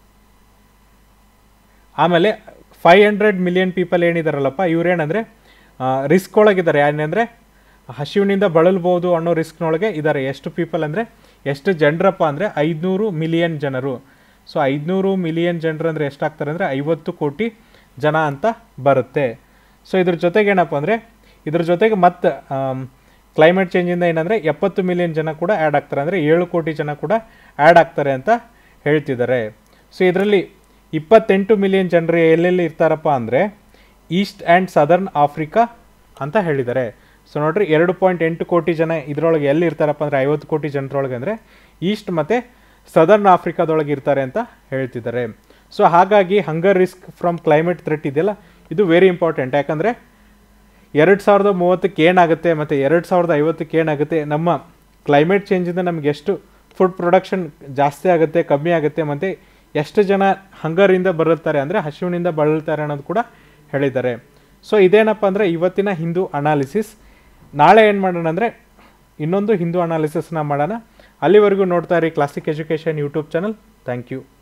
ಆಮೇಲೆ ಫೈವ್ ಹಂಡ್ರೆಡ್ ಮಿಲಿಯನ್ ಪೀಪಲ್ ಏನಿದಾರಲ್ಲಪ್ಪ ಇವ್ರೇನಂದರೆ ರಿಸ್ಕ್ ಒಳಗಿದ್ದಾರೆ ಏನಂದರೆ ಹಸಿವಿನಿಂದ ಬಳಲ್ಬೋದು ಅನ್ನೋ ರಿಸ್ಕ್ನೊಳಗೆ ಇದ್ದಾರೆ ಎಷ್ಟು ಪೀಪಲ್ ಅಂದರೆ ಎಷ್ಟು ಜನರಪ್ಪ ಅಂದರೆ ಐದುನೂರು ಮಿಲಿಯನ್ ಜನರು ಸೊ ಐದುನೂರು ಮಿಲಿಯನ್ ಜನರು ಅಂದರೆ ಎಷ್ಟಾಗ್ತಾರೆ ಅಂದರೆ ಐವತ್ತು ಕೋಟಿ ಜನ ಅಂತ ಬರುತ್ತೆ ಸೊ ಇದ್ರ ಜೊತೆಗೆ ಏನಪ್ಪ ಅಂದರೆ ಇದ್ರ ಜೊತೆಗೆ ಮತ್ತೆ ಕ್ಲೈಮೇಟ್ ಚೇಂಜಿಂದ ಏನಂದರೆ ಎಪ್ಪತ್ತು ಮಿಲಿಯನ್ ಜನ ಕೂಡ ಆ್ಯಡ್ ಆಗ್ತಾರೆ ಅಂದರೆ ಏಳು ಕೋಟಿ ಜನ ಕೂಡ ಆ್ಯಡ್ ಆಗ್ತಾರೆ ಅಂತ ಹೇಳ್ತಿದ್ದಾರೆ ಸೊ ಇದರಲ್ಲಿ ಇಪ್ಪತ್ತೆಂಟು ಮಿಲಿಯನ್ ಜನರು ಎಲ್ಲೆಲ್ಲಿ ಇರ್ತಾರಪ್ಪ ಅಂದರೆ ಈಸ್ಟ್ ಆ್ಯಂಡ್ ಸದರ್ನ್ ಆಫ್ರಿಕಾ ಅಂತ ಹೇಳಿದ್ದಾರೆ ಸೊ ನೋಡ್ರಿ ಎರಡು ಪಾಯಿಂಟ್ ಎಂಟು ಕೋಟಿ ಜನ ಇದರೊಳಗೆ ಎಲ್ಲಿ ಇರ್ತಾರಪ್ಪ ಅಂದರೆ ಐವತ್ತು ಕೋಟಿ ಜನರೊಳಗೆ ಅಂದರೆ ಈಸ್ಟ್ ಮತ್ತು ಸದರ್ನ್ ಆಫ್ರಿಕಾದೊಳಗೆ ಇರ್ತಾರೆ ಅಂತ ಹೇಳ್ತಿದ್ದಾರೆ ಸೊ ಹಾಗಾಗಿ hunger risk from climate threat ಇದೆಯಲ್ಲ ಇದು ವೆರಿ ಇಂಪಾರ್ಟೆಂಟ್ ಯಾಕಂದರೆ ಎರಡು ಸಾವಿರದ ಮೂವತ್ತಕ್ಕೆ ಏನಾಗುತ್ತೆ ಮತ್ತು ಎರಡು ಸಾವಿರದ ಐವತ್ತಕ್ಕೆ ಏನಾಗುತ್ತೆ ನಮ್ಮ ಕ್ಲೈಮೇಟ್ ಚೇಂಜಿಂದ ನಮಗೆ ಎಷ್ಟು ಫುಡ್ ಪ್ರೊಡಕ್ಷನ್ ಜಾಸ್ತಿ ಆಗುತ್ತೆ ಕಮ್ಮಿ ಆಗುತ್ತೆ ಮತ್ತು ಎಷ್ಟು ಜನ ಹಂಗರಿಂದ ಬರುತ್ತಾರೆ ಅಂದರೆ ಹಸಿವಿನಿಂದ ಬಳಲ್ತಾರೆ ಅನ್ನೋದು ಕೂಡ ಹೇಳಿದ್ದಾರೆ ಸೊ ಇದೇನಪ್ಪ ಅಂದರೆ ಇವತ್ತಿನ ಹಿಂದೂ ಅನಾಲಿಸಿಸ್ ನಾಳೆ ಏನು ಮಾಡೋಣ ಅಂದರೆ ಇನ್ನೊಂದು ಹಿಂದೂ ಅನಾಲಿಸಿಸ್ನ ಮಾಡೋಣ ಅಲ್ಲಿವರೆಗೂ ನೋಡ್ತಾ ಇರಿ classic education YouTube channel thank you